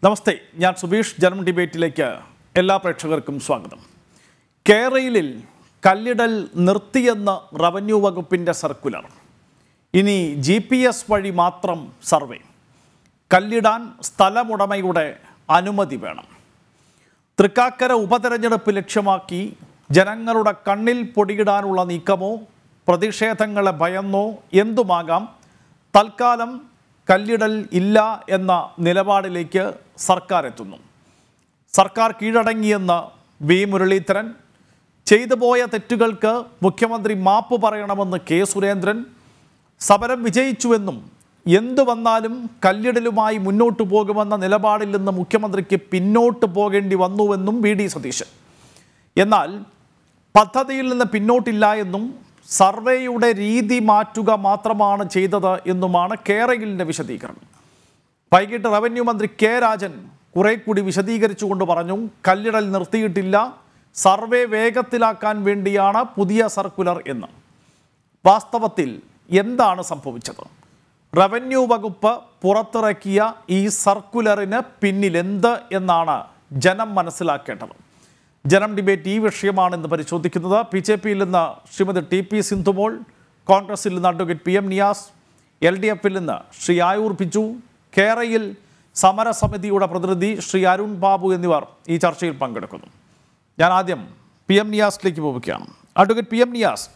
നമസ്തേ ഞാൻ സുബീഷ് ജനം ഡിബേറ്റിലേക്ക് എല്ലാ പ്രേക്ഷകർക്കും സ്വാഗതം കേരളയിൽ കല്ലിടൽ നിർത്തിയെന്ന് റവന്യൂ വകുപ്പിൻ്റെ സർക്കുലർ ഇനി ജി പി എസ് വഴി മാത്രം സർവേ കല്ലിടാൻ സ്ഥലമുടമയുടെ അനുമതി വേണം തൃക്കാക്കര ഉപതെരഞ്ഞെടുപ്പ് ലക്ഷ്യമാക്കി ജനങ്ങളുടെ കണ്ണിൽ പൊടിയിടാനുള്ള നീക്കമോ പ്രതിഷേധങ്ങളെ ഭയന്നോ എന്തുമാകാം തൽക്കാലം കല്ലിടൽ ഇല്ല എന്ന നിലപാടിലേക്ക് സർക്കാർ എത്തുന്നു സർക്കാർ കീഴടങ്ങിയെന്ന് വി മുരളീധരൻ ചെയ്തു പോയ തെറ്റുകൾക്ക് മുഖ്യമന്ത്രി മാപ്പ് പറയണമെന്ന് കെ സുരേന്ദ്രൻ സമരം വിജയിച്ചുവെന്നും എന്തു വന്നാലും കല്ലിടലുമായി മുന്നോട്ടു പോകുമെന്ന നിലപാടിൽ നിന്ന് മുഖ്യമന്ത്രിക്ക് പിന്നോട്ട് പോകേണ്ടി വന്നുവെന്നും വി ഡി സതീശൻ എന്നാൽ പദ്ധതിയിൽ നിന്ന് പിന്നോട്ടില്ല എന്നും സർവേയുടെ രീതി മാറ്റുക മാത്രമാണ് ചെയ്തത് എന്നുമാണ് കേരളിൻ്റെ വിശദീകരണം വൈകിട്ട് റവന്യൂ മന്ത്രി കെ രാജൻ കുറെ കൂടി വിശദീകരിച്ചുകൊണ്ട് പറഞ്ഞു കല്ലിടൽ നിർത്തിയിട്ടില്ല സർവേ വേഗത്തിലാക്കാൻ വേണ്ടിയാണ് പുതിയ സർക്കുലർ എന്ന് വാസ്തവത്തിൽ എന്താണ് സംഭവിച്ചത് റവന്യൂ വകുപ്പ് പുറത്തിറക്കിയ ഈ സർക്കുലറിന് പിന്നിൽ എന്ത് എന്നാണ് ജനം മനസ്സിലാക്കേണ്ടത് ജനം ഡിബേറ്റ് ഈ വിഷയമാണ് ഇന്ന് പരിശോധിക്കുന്നത് ബി ജെ പിയിൽ നിന്ന് ശ്രീമതി ടി പി സിന്ധുമോൾ കോൺഗ്രസിൽ നിന്ന് advocate P M Niyas L D എഫിൽ നിന്ന് ശ്രീ ആയൂർ ബിജു കേരയിൽ സമരസമിതിയുടെ പ്രതിനിധി ശ്രീ അരുൺ ബാബു എന്നിവർ ഈ ചർച്ചയിൽ പങ്കെടുക്കുന്നു ഞാൻ ആദ്യം പി എം നിയാസിലേക്ക് പോവുകയാണ് അഡ്വക്കേറ്റ് പി എം നിയാസ്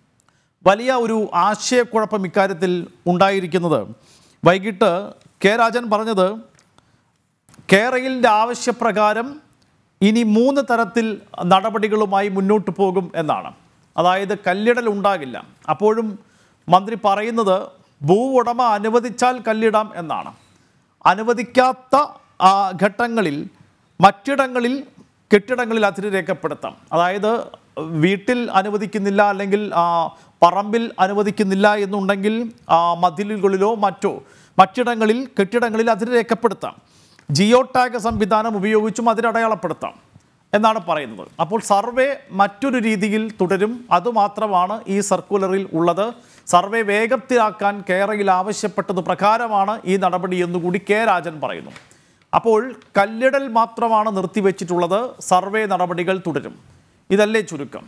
വലിയ ഒരു ആശയക്കുഴപ്പം ഇക്കാര്യത്തിൽ ഉണ്ടായിരിക്കുന്നത് വൈകിട്ട് കെ രാജൻ പറഞ്ഞത് കേരളിൻ്റെ ആവശ്യപ്രകാരം ഇനി മൂന്ന് തരത്തിൽ നടപടികളുമായി മുന്നോട്ട് പോകും എന്നാണ് അതായത് കല്ലിടൽ ഉണ്ടാകില്ല അപ്പോഴും മന്ത്രി പറയുന്നത് ഭൂ ഉടമ അനുവദിച്ചാൽ കല്ലിടാം എന്നാണ് അനുവദിക്കാത്ത ആ, ഘട്ടങ്ങളിൽ മറ്റിടങ്ങളിൽ കെട്ടിടങ്ങളിൽ അതിര് രേഖപ്പെടുത്താം അതായത് വീട്ടിൽ അനുവദിക്കുന്നില്ല അല്ലെങ്കിൽ ആ, പറമ്പിൽ അനുവദിക്കുന്നില്ല എന്നുണ്ടെങ്കിൽ ആ, മതിലുകളിലോ മറ്റോ മറ്റിടങ്ങളിൽ കെട്ടിടങ്ങളിൽ അതിര് രേഖപ്പെടുത്താം ജിയോ ടാഗ് സംവിധാനം ഉപയോഗിച്ചും അതിരടയാളപ്പെടുത്താം എന്നാണ് പറയുന്നത് അപ്പോൾ സർവേ മറ്റൊരു രീതിയിൽ തുടരും അതുമാത്രമാണ് ഈ സർക്കുലറിൽ ഉള്ളത് സർവേ വേഗത്തിലാക്കാൻ കേരളയിൽ ആവശ്യപ്പെട്ടത് പ്രകാരമാണ് ഈ നടപടി എന്നുകൂടി കെ രാജൻ പറയുന്നു അപ്പോൾ കല്ലിടൽ മാത്രമാണ് നിർത്തിവെച്ചിട്ടുള്ളത് സർവേ നടപടികൾ തുടരും ഇതല്ലേ ചുരുക്കം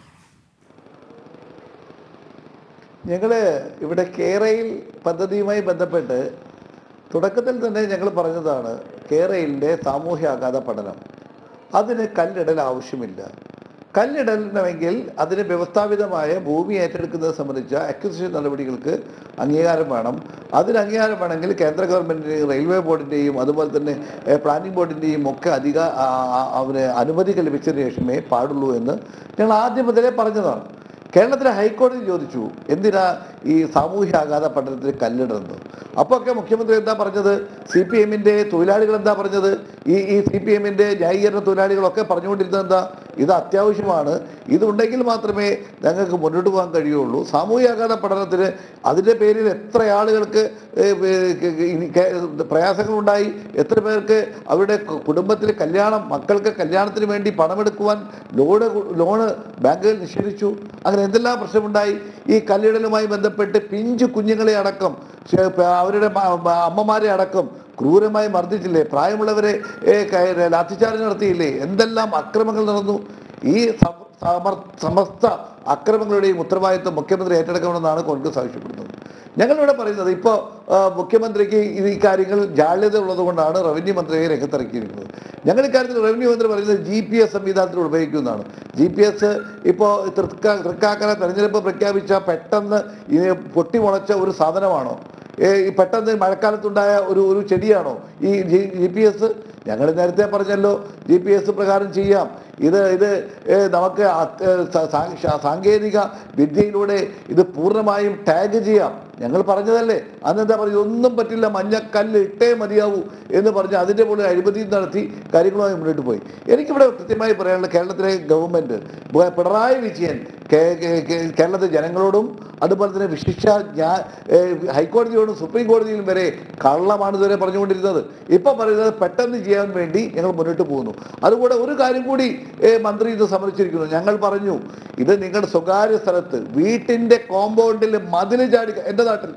ഞങ്ങൾ ഇവിടെ കേരയിൽ പദ്ധതിയുമായി ബന്ധപ്പെട്ട് തുടക്കത്തിൽ തന്നെ ഞങ്ങൾ പറഞ്ഞതാണ് കേരയിലിൻ്റെ സാമൂഹ്യാഘാത പഠനം അതിന് കല്ലിടൽ ആവശ്യമില്ല കല്ലിടണമെങ്കിൽ അതിന് വ്യവസ്ഥാപിതമായ ഭൂമി ഏറ്റെടുക്കുന്നത് സംബന്ധിച്ച അക്വിസിഷൻ നടപടികൾക്ക് അംഗീകാരം വേണം അതിന് അംഗീകാരം വേണമെങ്കിൽ കേന്ദ്ര ഗവൺമെൻറ്റിൻ്റെയും റെയിൽവേ ബോർഡിൻ്റെയും അതുപോലെ തന്നെ ഏഹ്, പ്ലാനിംഗ് ബോർഡിൻ്റെയും ഒക്കെ അധിക ആ, ആ, അവന് അനുമതി ലഭിച്ചതിന് ശേഷമേ പാടുള്ളൂ എന്ന് ഞങ്ങൾ ആദ്യം മുതലേ പറഞ്ഞതാണ് കേരളത്തിലെ ഹൈക്കോടതി ചോദിച്ചു എന്തിനാ ഈ സാമൂഹ്യ ആഘാത പഠനത്തിന് കല്ലിടുന്നത് അപ്പോൾ ഒക്കെ മുഖ്യമന്ത്രി എന്താ പറഞ്ഞത് സി പി എമ്മിൻ്റെ തൊഴിലാളികൾ എന്താ പറഞ്ഞത് ഈ ഈ സി പി എമ്മിൻ്റെ ന്യായീകരണ തൊഴിലാളികളൊക്കെ പറഞ്ഞുകൊണ്ടിരുന്നത് എന്താ ഇത് അത്യാവശ്യമാണ് ഇതുണ്ടെങ്കിൽ മാത്രമേ ഞങ്ങൾക്ക് മുന്നോട്ട് പോകാൻ കഴിയുള്ളൂ സാമൂഹ്യ ആഘാത പഠനത്തിന് അതിൻ്റെ പേരിൽ എത്ര ആളുകൾക്ക് ഏഹ്, ഏഹ്, ഇനി കേ- പ്രയാസങ്ങളുണ്ടായി എത്ര പേർക്ക് അവരുടെ കു- കുടുംബത്തിൽ കല്യാണം മക്കൾക്ക് കല്യാണത്തിന് വേണ്ടി പണമെടുക്കുവാൻ ലോണ് കു- ലോണ് ബാങ്കുകൾ നിഷേധിച്ചു അങ്ങനെ എന്തെല്ലാം പ്രശ്നമുണ്ടായി ഈ കല്ലിടലുമായി ബന്ധപ്പെട്ട് പിഞ്ചു കുഞ്ഞുങ്ങളെ അടക്കം ശേ- പ- അവരുടെ മ- മ- അമ്മമാരെ അടക്കം ക്രൂരമായി മർദ്ദിച്ചില്ലേ പ്രായമുള്ളവരെ ഏ, ക- ലാത്തിച്ചാർജ് നടത്തിയില്ലേ എന്തെല്ലാം അക്രമങ്ങൾ നടന്നു ഈ സമ- സമർ- സമസ്ത അക്രമങ്ങളുടെയും ഉത്തരവാദിത്വം മുഖ്യമന്ത്രി ഏറ്റെടുക്കണമെന്നാണ് കോൺഗ്രസ് ആവശ്യപ്പെടുന്നത് ഞങ്ങളിവിടെ പറയുന്നത് ഇപ്പോൾ മുഖ്യമന്ത്രിക്ക് ഇത് ഈ കാര്യങ്ങൾ ജാള്യത ഉള്ളതുകൊണ്ടാണ് റവന്യൂ മന്ത്രിയെ രംഗത്തിറക്കിയിരിക്കുന്നത് ഞങ്ങൾ ഇക്കാര്യത്തിൽ റവന്യൂ മന്ത്രി പറയുന്നത് ജി പി എസ് സംവിധാനത്തിൽ ഉപയോഗിക്കുന്നതാണ് ജി പി എസ് ഇപ്പോൾ തൃക്ക തൃക്കാക്കര തെരഞ്ഞെടുപ്പ് പ്രഖ്യാപിച്ച പെട്ടെന്ന് ഈ പൊട്ടിമുളച്ച ഒരു സാധനമാണോ ഏ, ഈ പെട്ടെന്ന് മഴക്കാലത്തുണ്ടായ ഒരു ഒരു ചെടിയാണോ ഈ ജി പി എസ് ഞങ്ങൾ നേരത്തെ പറഞ്ഞല്ലോ ജി പി എസ് പ്രകാരം ചെയ്യാം ഇത് ഇത് ഏ, നമുക്ക് അത്, ഏ, സ- സാ- ശാ- സാങ്കേതിക വിദ്യയിലൂടെ ഇത് പൂർണ്ണമായും ടാഗ് ചെയ്യാം ഞങ്ങൾ പറഞ്ഞതല്ലേ അന്നെന്താ പറയുക ഒന്നും പറ്റില്ല മഞ്ഞക്കല്ല് ഇട്ടേ മതിയാവൂ എന്ന് പറഞ്ഞ് അതിൻ്റെ പോലെ അഴിമതി നടത്തി കാര്യങ്ങളുമായി മുന്നോട്ട് പോയി എനിക്കിവിടെ കൃത്യമായി പറയാനുള്ള കേരളത്തിലെ ഗവൺമെൻറ് പിണറായി വിജയൻ കേ- കേ- കേ- കേരളത്തിലെ ജനങ്ങളോടും അതുപോലെ തന്നെ വിശിഷ്ട ഞാൻ ഹൈക്കോടതിയോടും സുപ്രീം കോടതിയിലും വരെ കള്ളമാണ് ഇതുവരെ പറഞ്ഞുകൊണ്ടിരുന്നത് ഇപ്പം പറയുന്നത് പെട്ടെന്ന് ചെയ്യാൻ വേണ്ടി ഞങ്ങൾ മുന്നോട്ട് പോകുന്നു അതുകൂടെ ഒരു കാര്യം കൂടി ഏ, മന്ത്രി ഇത് സമ്മതിച്ചിരിക്കുന്നു ഞങ്ങൾ പറഞ്ഞു ഇത് നിങ്ങളുടെ സ്വകാര്യ സ്ഥലത്ത് വീട്ടിൻ്റെ കോമ്പൗണ്ടിൽ മതിൽ ചാടി എൻ്റെ നാട്ടിൽ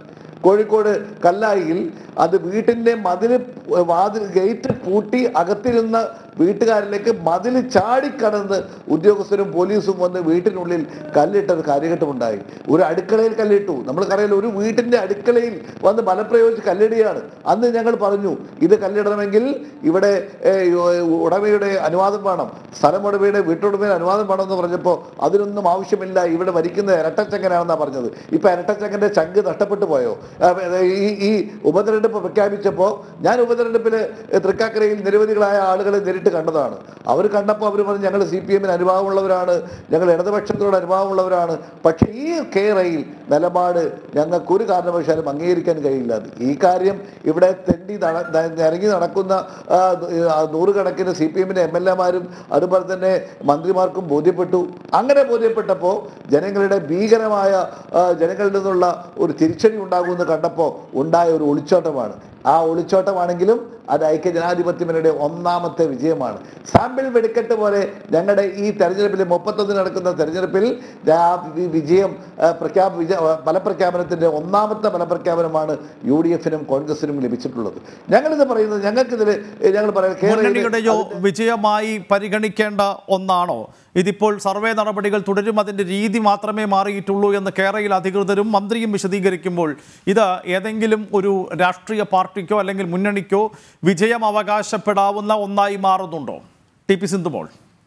കോഴിക്കോട് കല്ലായിൽ അത് വീട്ടിന്റെ മതിൽ വാതിൽ ഗേറ്റ് പൂട്ടി അകത്തിരുന്ന വീട്ടുകാരിലേക്ക് മതിൽ ചാടിക്കടന്ന് ഉദ്യോഗസ്ഥരും പോലീസും വന്ന് വീട്ടിനുള്ളിൽ കല്ലിട്ട ഒരു കാര്യഘട്ടമുണ്ടായി ഒരു അടുക്കളയിൽ കല്ലിട്ടു നമ്മൾക്കറിയാലോ ഒരു വീട്ടിന്റെ അടുക്കളയിൽ വന്ന് ബലപ്രയോഗിച്ച് കല്ലിടുകയാണ് അന്ന് ഞങ്ങൾ പറഞ്ഞു ഇത് കല്ലിടണമെങ്കിൽ ഇവിടെ ഏഹ്, ഉടമയുടെ അനുവാദം വേണം സ്ഥലമുടമയുടെ വീട്ടുടമയുടെ അനുവാദം വേണം എന്ന് പറഞ്ഞപ്പോൾ അതിനൊന്നും ആവശ്യമില്ല ഇവിടെ ഭരിക്കുന്ന ഇരട്ടച്ചങ്കനാണെന്നാണ് പറഞ്ഞത് ഇപ്പൊ ഇരട്ടച്ചങ്കന്റെ ചങ്ക് നഷ്ടപ്പെട്ടു പോയോ ആ, ഈ ഈ ഉപതെരഞ്ഞെടുപ്പ് പ്രഖ്യാപിച്ചപ്പോൾ ഞാൻ ഉപതെരഞ്ഞെടുപ്പിൽ തൃക്കാക്കരയിൽ നിരവധികളായ ആളുകളെ നേരിട്ട് കണ്ടതാണ് അവർ കണ്ടപ്പോൾ അവർ പറഞ്ഞു ഞങ്ങൾ സി പി എമ്മിന് അനുഭാവമുള്ളവരാണ് ഞങ്ങൾ ഇടതുപക്ഷത്തോട് അനുഭാവമുള്ളവരാണ് പക്ഷേ ഈ കേരയിൽ നിലപാട് ഞങ്ങൾക്ക് ഒരു കാരണവശാലും അംഗീകരിക്കാൻ കഴിയില്ല ഈ കാര്യം ഇവിടെ തെണ്ടി നട- ന- ഇറങ്ങി നടക്കുന്ന ആ, ആ, നൂറുകണക്കിന് സി പി എമ്മിന്റെ എം എൽ എമാരും അതുപോലെ തന്നെ മന്ത്രിമാർക്കും ബോധ്യപ്പെട്ടു അങ്ങനെ ബോധ്യപ്പെട്ടപ്പോൾ ജനങ്ങളുടെ ഭീകരമായ ആ, ജനങ്ങളിൽ നിന്നുള്ള ഒരു തിരിച്ചടി ഉണ്ടാകുമെന്ന് കണ്ടപ്പോൾ ഉണ്ടായ ഒരു ഒളിച്ചോട്ടമാണ് ആ ഒളിച്ചോട്ടമാണെങ്കിലും അത് ഐക്യ ജനാധിപത്യ മുന്നണിയുടെ ഒന്നാമത്തെ വിജയമാണ് സാമ്പിൾ വെടിക്കെട്ട് പോലെ ഞങ്ങളുടെ ഈ തെരഞ്ഞെടുപ്പിൽ മുപ്പത്തൊന്നിന് നടക്കുന്ന തെരഞ്ഞെടുപ്പിൽ ആ വി- വിജയം ആ, പ്രഖ്യാപ വിജയ ഫലപ്രഖ്യാപനത്തിന്റെ ഒന്നാമത്തെ ഫലപ്രഖ്യാപനമാണ് യു ഡി എഫിനും കോൺഗ്രസിനും ലഭിച്ചിട്ടുള്ളത് ഞങ്ങളിത് പറയുന്നത് ഞങ്ങൾക്കിതിൽ ഞങ്ങൾ പറയുന്നത് മുന്നണിയുടെയോ കേരളത്തിൽ വിജയമായി പരിഗണിക്കേണ്ട ഒന്നാണോ ഇതിപ്പോൾ സർവേ നടപടികൾ തുടരും അതിന്റെ രീതി മാത്രമേ മാറിയിട്ടുള്ളൂ എന്ന് കേരളയിൽ അധികൃതരും മന്ത്രിയും വിശദീകരിക്കുമ്പോൾ ഇത് ഏതെങ്കിലും ഒരു രാഷ്ട്രീയ പാർട്ടിക്കോ അല്ലെങ്കിൽ മുന്നണിക്കോ വിജയം അവകാശപ്പെടാവുന്ന ഒന്നായി മാറുന്നുണ്ടോ ടി പി സിന്ധുമോൾ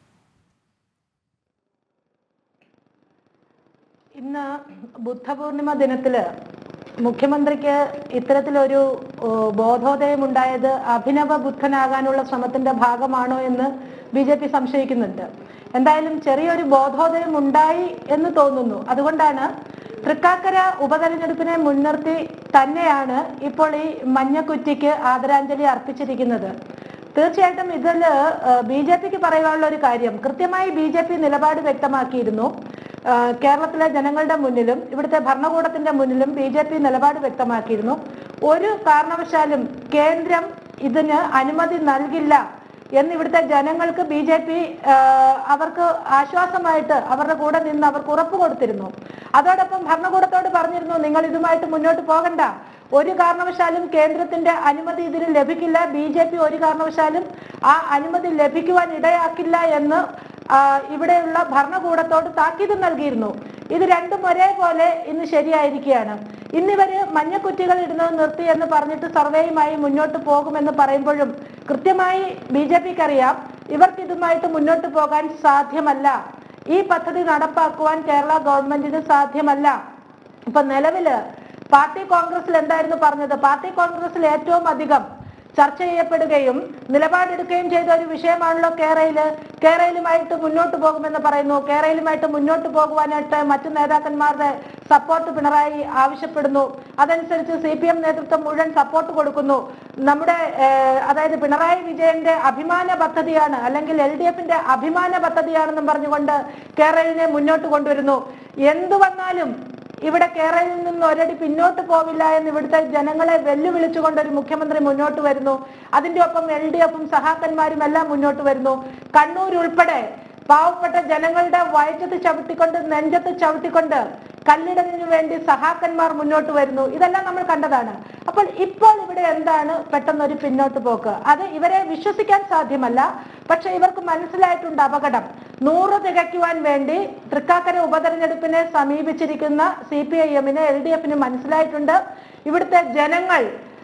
ഇന്ന് ബുദ്ധപൂർണിമ ദിനത്തില് മുഖ്യമന്ത്രിക്ക് ഇത്തരത്തിലൊരു ഓ, ബോധോദയം ഉണ്ടായത് അഭിനവ ബുദ്ധനാകാനുള്ള ശ്രമത്തിന്റെ ഭാഗമാണോ എന്ന് ബി ജെ പി സംശയിക്കുന്നുണ്ട് എന്തായാലും ചെറിയൊരു ബോധോദയം ഉണ്ടായി എന്ന് തോന്നുന്നു അതുകൊണ്ടാണ് തൃക്കാക്കര ഉപതെരഞ്ഞെടുപ്പിനെ മുൻനിർത്തി തന്നെയാണ് ഇപ്പോൾ ഈ മഞ്ഞക്കുറ്റിക്ക് ആദരാഞ്ജലി അർപ്പിച്ചിരിക്കുന്നത് തീർച്ചയായിട്ടും ഇതിൽ ബി ജെ പിക്ക് പറയാനുള്ള ഒരു കാര്യം കൃത്യമായി ബി ജെ പി നിലപാട് വ്യക്തമാക്കിയിരുന്നു ആ, കേരളത്തിലെ ജനങ്ങളുടെ മുന്നിലും ഇവിടുത്തെ ഭരണകൂടത്തിന്റെ മുന്നിലും ബി ജെ പി നിലപാട് വ്യക്തമാക്കിയിരുന്നു ഒരു കാരണവശാലും കേന്ദ്രം ഇതിന് അനുമതി നൽകില്ല എന്ന് ഇവിടുത്തെ ജനങ്ങൾക്ക് ബി ജെ പി അവർക്ക് ആശ്വാസമായിട്ട് അവരുടെ കൂടെ നിന്ന് അവർക്ക് ഉറപ്പ് കൊടുത്തിരുന്നു അതോടൊപ്പം ഭരണകൂടത്തോട് പറഞ്ഞിരുന്നു നിങ്ങൾ ഇതുമായിട്ട് മുന്നോട്ട് പോകണ്ട ഒരു കാരണവശാലും കേന്ദ്രത്തിന്റെ അനുമതി ഇതിന് ലഭിക്കില്ല ബി ജെ പി ഒരു കാരണവശാലും ആ അനുമതി ലഭിക്കുവാൻ ഇടയാക്കില്ല എന്ന് ആ, ഇവിടെയുള്ള ഭരണകൂടത്തോട് താക്കീത് നൽകിയിരുന്നു ഇത് രണ്ടും ഒരേപോലെ ഇന്ന് ശരിയായിരിക്കുകയാണ് ഇന്നിവര് മഞ്ഞക്കുറ്റികൾ ഇടുന്നത് നിർത്തി എന്ന് പറഞ്ഞിട്ട് സർവേയുമായി മുന്നോട്ട് പോകുമെന്ന് പറയുമ്പോഴും കൃത്യമായി ബി ജെ പിക്ക് അറിയാം ഇവർക്ക് ഇതുമായിട്ട് മുന്നോട്ട് പോകാൻ സാധ്യമല്ല ഈ പദ്ധതി നടപ്പാക്കുവാൻ കേരള ഗവൺമെന്റിന് സാധ്യമല്ല ഇപ്പൊ നിലവില് പാർട്ടി കോൺഗ്രസിൽ എന്തായിരുന്നു പറഞ്ഞത് പാർട്ടി കോൺഗ്രസിൽ ഏറ്റവും അധികം ചർച്ച ചെയ്യപ്പെടുകയും നിലപാടെടുക്കുകയും ചെയ്ത ഒരു വിഷയമാണല്ലോ കേരളയില് കേരളയിലുമായിട്ട് മുന്നോട്ട് പോകുമെന്ന് പറയുന്നു കേരളയിലുമായിട്ട് മുന്നോട്ട് പോകുവാനായിട്ട് മറ്റു നേതാക്കന്മാരുടെ സപ്പോർട്ട് പിണറായി ആവശ്യപ്പെടുന്നു അതനുസരിച്ച് സി പി എം നേതൃത്വം മുഴുവൻ സപ്പോർട്ട് കൊടുക്കുന്നു നമ്മുടെ ഏഹ്, അതായത് പിണറായി വിജയന്റെ അഭിമാന പദ്ധതിയാണ് അല്ലെങ്കിൽ എൽ ഡി എഫിന്റെ അഭിമാന പദ്ധതിയാണെന്നും പറഞ്ഞുകൊണ്ട് കേരളിനെ മുന്നോട്ട് കൊണ്ടുവരുന്നു എന്തു വന്നാലും ഇവിടെ കേരളത്തിൽ നിന്ന് ഒരടി പിന്നോട്ട് പോവില്ല എന്ന് ഇവിടുത്തെ ജനങ്ങളെ വെല്ലുവിളിച്ചുകൊണ്ട് ഒരു മുഖ്യമന്ത്രി മുന്നോട്ട് വരുന്നു അതിന്റെ ഒപ്പം എൽ ഡി എഫും സഹാക്കന്മാരും എല്ലാം മുന്നോട്ട് വരുന്നു കണ്ണൂർ ഉൾപ്പെടെ പാവപ്പെട്ട ജനങ്ങളുടെ വയറ്റത്ത് ചവിട്ടിക്കൊണ്ട് നെഞ്ചത്ത് ചവിട്ടിക്കൊണ്ട് കല്ലിടലിനു വേണ്ടി സഹാക്കന്മാർ മുന്നോട്ട് വരുന്നു ഇതെല്ലാം നമ്മൾ കണ്ടതാണ് അപ്പോൾ ഇപ്പോൾ ഇവിടെ എന്താണ് പെട്ടെന്നൊരു പിന്നോട്ട് പോക്ക് അത് ഇവരെ വിശ്വസിക്കാൻ സാധ്യമല്ല പക്ഷെ ഇവർക്ക് മനസ്സിലായിട്ടുണ്ട് അപകടം നൂറ് തികയ്ക്കുവാൻ വേണ്ടി തൃക്കാക്കര ഉപതെരഞ്ഞെടുപ്പിനെ സമീപിച്ചിരിക്കുന്ന സി പി ഐ എമ്മിന് എൽ ഡി എഫിന് മനസ്സിലായിട്ടുണ്ട് ഇവിടുത്തെ ജനങ്ങൾ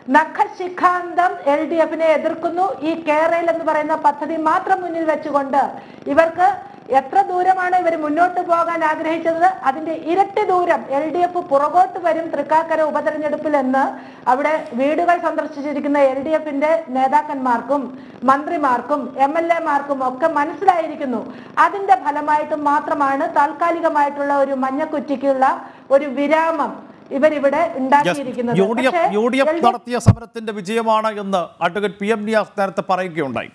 നഖശിഖാന്തം എൽ ഡി എഫിനെ എതിർക്കുന്നു ഈ കേരളയിൽ എന്ന് പറയുന്ന പദ്ധതി മാത്രം മുന്നിൽ വെച്ചുകൊണ്ട് ഇവർക്ക് എത്ര ദൂരമാണ് ഇവർ മുന്നോട്ട് പോകാൻ ആഗ്രഹിച്ചത് അതിന്റെ ഇരട്ടി ദൂരം എൽ ഡി എഫ് പുറകോട്ട് വരും തൃക്കാക്കര ഉപതെരഞ്ഞെടുപ്പിൽ എന്ന് അവിടെ വീടുകൾ സന്ദർശിച്ചിരിക്കുന്ന എൽ ഡി എഫിന്റെ നേതാക്കന്മാർക്കും മന്ത്രിമാർക്കും എം എൽ എമാർക്കും ഒക്കെ മനസ്സിലായിരിക്കുന്നു അതിന്റെ ഫലമായിട്ട് മാത്രമാണ് താൽക്കാലികമായിട്ടുള്ള ഒരു മഞ്ഞക്കുറ്റിക്കുള്ള ഒരു വിരാമം ഇവരിവിടെ ഉണ്ടാക്കിയിരിക്കുന്നത് യു ഡി എഫ് പക്ഷേ യു ഡി എഫ് LDF നടത്തിയ സമരത്തിന്റെ വിജയമാണ് എന്ന് അഡ്വക്കേറ്റ് പി എം നിയാസ് നേരത്തെ പറയുകയുണ്ടായി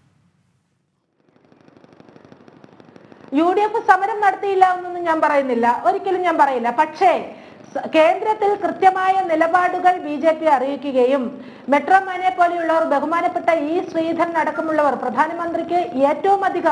യു ഡി എഫ് സമരം നടത്തിയില്ല എന്നൊന്നും ഞാൻ പറയുന്നില്ല ഒരിക്കലും ഞാൻ പറയില്ല പക്ഷേ സ- കേന്ദ്രത്തിൽ കൃത്യമായ നിലപാടുകൾ ബി ജെ പി അറിയിക്കുകയും മെട്രോമാനെ പോലെയുള്ളവർ ബഹുമാനപ്പെട്ട ഇ ശ്രീധരൻ അടക്കമുള്ളവർ പ്രധാനമന്ത്രിക്ക് ഏറ്റവും അധികം